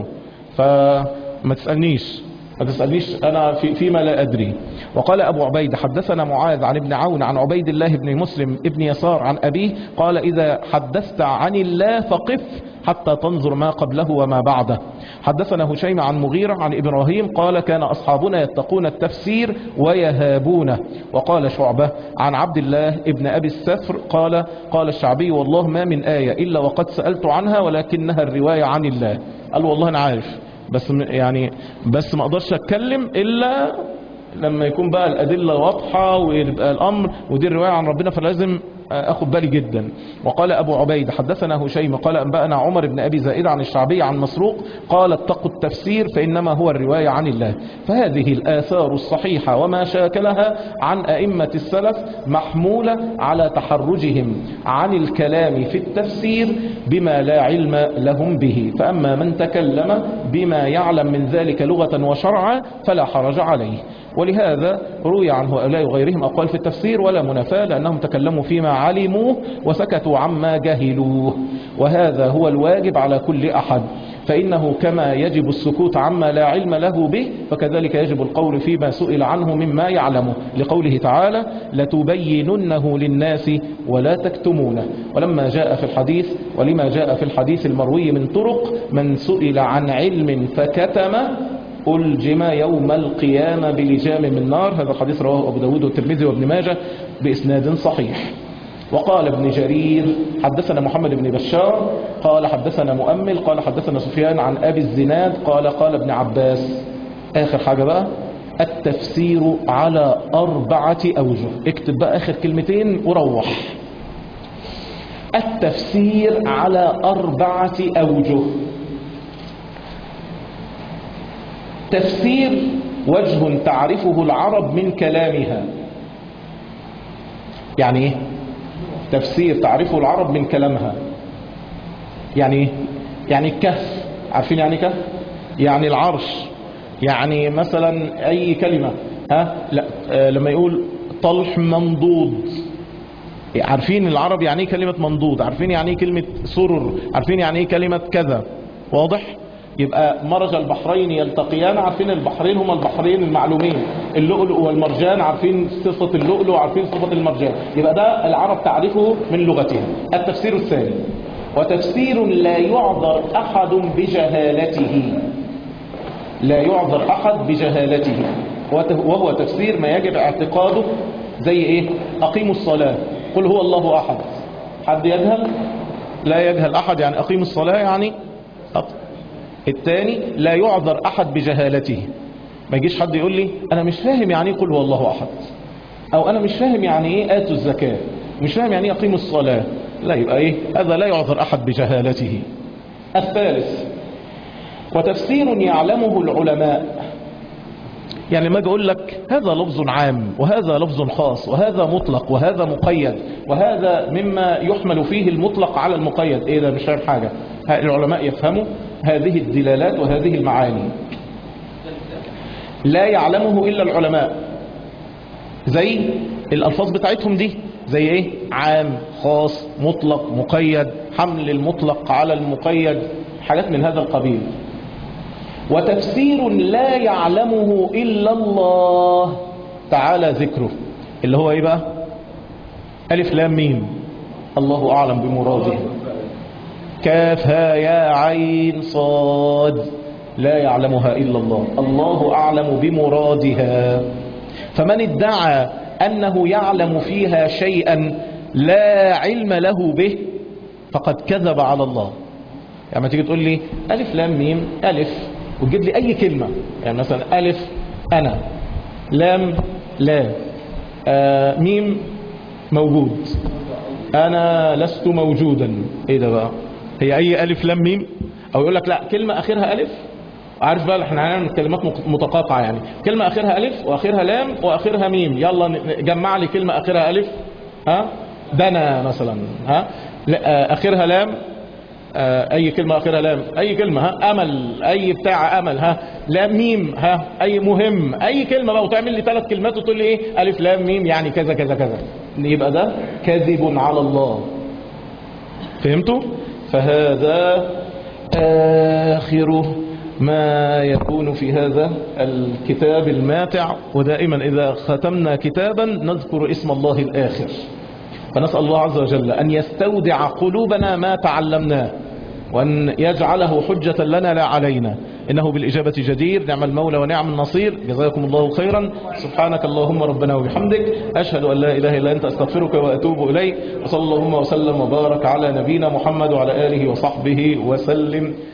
فما تسألنيش ما تسألنيش أنا في فيما لا أدري وقال أبو عبيد حدثنا معاذ عن ابن عون عن عبيد الله بن مسلم ابن يسار عن أبيه قال إذا حدثت عن الله فقف حتى تنظر ما قبله وما بعده حدثنا هشيم عن مغيرة عن إبراهيم قال كان أصحابنا يتقون التفسير ويهابونه وقال شعبة عن عبد الله ابن أبي السفر قال قال الشعبي والله ما من آية إلا وقد سألت عنها ولكنها الرواية عن الله قال والله أنا عارف بس م- يعني بس ما اقدرش اتكلم الا لما يكون بقى الادله واضحه ويبقى الامر ودي الروايه عن ربنا فلازم اخد بالي جدا وقال ابو عبيد حدثنا هشيم قال انبانا عمر بن ابي زائده عن الشعبي عن مسروق قال اتقوا التفسير فانما هو الروايه عن الله فهذه الاثار الصحيحه وما شاكلها عن ائمه السلف محموله على تحرجهم عن الكلام في التفسير بما لا علم لهم به فاما من تكلم بما يعلم من ذلك لغه وشرعا فلا حرج عليه ولهذا روي عن هؤلاء وغيرهم أقوال في التفسير ولا منافاة لأنهم تكلموا فيما علموه وسكتوا عما جهلوه وهذا هو الواجب على كل أحد فإنه كما يجب السكوت عما لا علم له به فكذلك يجب القول فيما سئل عنه مما يعلمه لقوله تعالى لتبيننه للناس ولا تكتمونه ولما جاء في الحديث ولما جاء في الحديث المروي من طرق من سئل عن علم فكتم ألجم يوم القيامة بلجام من نار هذا الحديث رواه أبو داود والترمذي وابن ماجه بإسناد صحيح وقال ابن جرير حدثنا محمد بن بشار قال حدثنا مؤمل قال حدثنا سفيان عن أبي الزناد قال قال ابن عباس آخر حاجة بقى التفسير على أربعة أوجه اكتب بقى آخر كلمتين وروح التفسير على أربعة أوجه تفسير وجه تعرفه العرب من كلامها يعني ايه تفسير تعرفه العرب من كلامها يعني ايه يعني الكهف عارفين يعني كهف يعني العرش يعني مثلا اي كلمة ها لا آه لما يقول طلح منضود عارفين العرب يعني ايه كلمة منضود عارفين يعني ايه كلمة سرر عارفين يعني ايه كلمة كذا واضح يبقى مرج البحرين يلتقيان عارفين البحرين هما البحرين المعلومين اللؤلؤ والمرجان عارفين صفة اللؤلؤ وعارفين صفة المرجان يبقى ده العرب تعرفه من لغتها التفسير الثاني وتفسير لا يعذر أحد بجهالته لا يعذر أحد بجهالته وهو تفسير ما يجب اعتقاده زي ايه أقيموا الصلاة قل هو الله أحد حد يجهل لا يجهل أحد يعني أقيم الصلاة يعني أط... الثاني لا يعذر أحد بجهالته ما يجيش حد يقول لي أنا مش فاهم يعني ايه قل هو الله أحد أو أنا مش فاهم يعني إيه آتوا الزكاة مش فاهم يعني إيه أقيموا الصلاة لا يبقى إيه هذا لا يعذر أحد بجهالته الثالث وتفسير يعلمه العلماء يعني ما اقول لك هذا لفظ عام وهذا لفظ خاص وهذا مطلق وهذا مقيد وهذا مما يحمل فيه المطلق على المقيد ايه ده مش فاهم حاجة العلماء يفهموا هذه الدلالات وهذه المعاني لا يعلمه إلا العلماء زي الألفاظ بتاعتهم دي زي ايه عام خاص مطلق مقيد حمل المطلق على المقيد حاجات من هذا القبيل وتفسير لا يعلمه إلا الله تعالى ذكره اللي هو ايه بقى ألف لام ميم الله أعلم بمراده كاف ها يا عين صاد لا يعلمها إلا الله الله أعلم بمرادها فمن ادعى أنه يعلم فيها شيئا لا علم له به فقد كذب على الله يعني ما تيجي تقول لي ألف لام ميم ألف وتجيب لي أي كلمة يعني مثلا ألف أنا لام لا آه ميم موجود أنا لست موجودا إيه ده بقى هي أي ألف لام ميم أو يقول لك لا كلمة آخرها ألف عارف بقى احنا هنعمل كلمات متقاطعة يعني كلمة آخرها ألف وآخرها لام وآخرها ميم يلا جمع لي كلمة آخرها ألف ها دنا مثلا ها لا آخرها لام اي كلمة اخرها لام اي كلمة ها امل اي بتاع امل ها لام ميم ها اي مهم اي كلمة بقى وتعمل لي ثلاث كلمات وتقول لي ايه الف لام ميم يعني كذا كذا كذا يبقى ده كذب على الله فهمتوا فهذا اخر ما يكون في هذا الكتاب الماتع ودائما اذا ختمنا كتابا نذكر اسم الله الاخر فنسأل الله عز وجل أن يستودع قلوبنا ما تعلمناه وأن يجعله حجة لنا لا علينا إنه بالإجابة جدير نعم المولى ونعم النصير جزاكم الله خيرا سبحانك اللهم ربنا وبحمدك أشهد أن لا إله إلا أنت أستغفرك وأتوب إليك وصلى اللهم وسلم وبارك على نبينا محمد وعلى آله وصحبه وسلم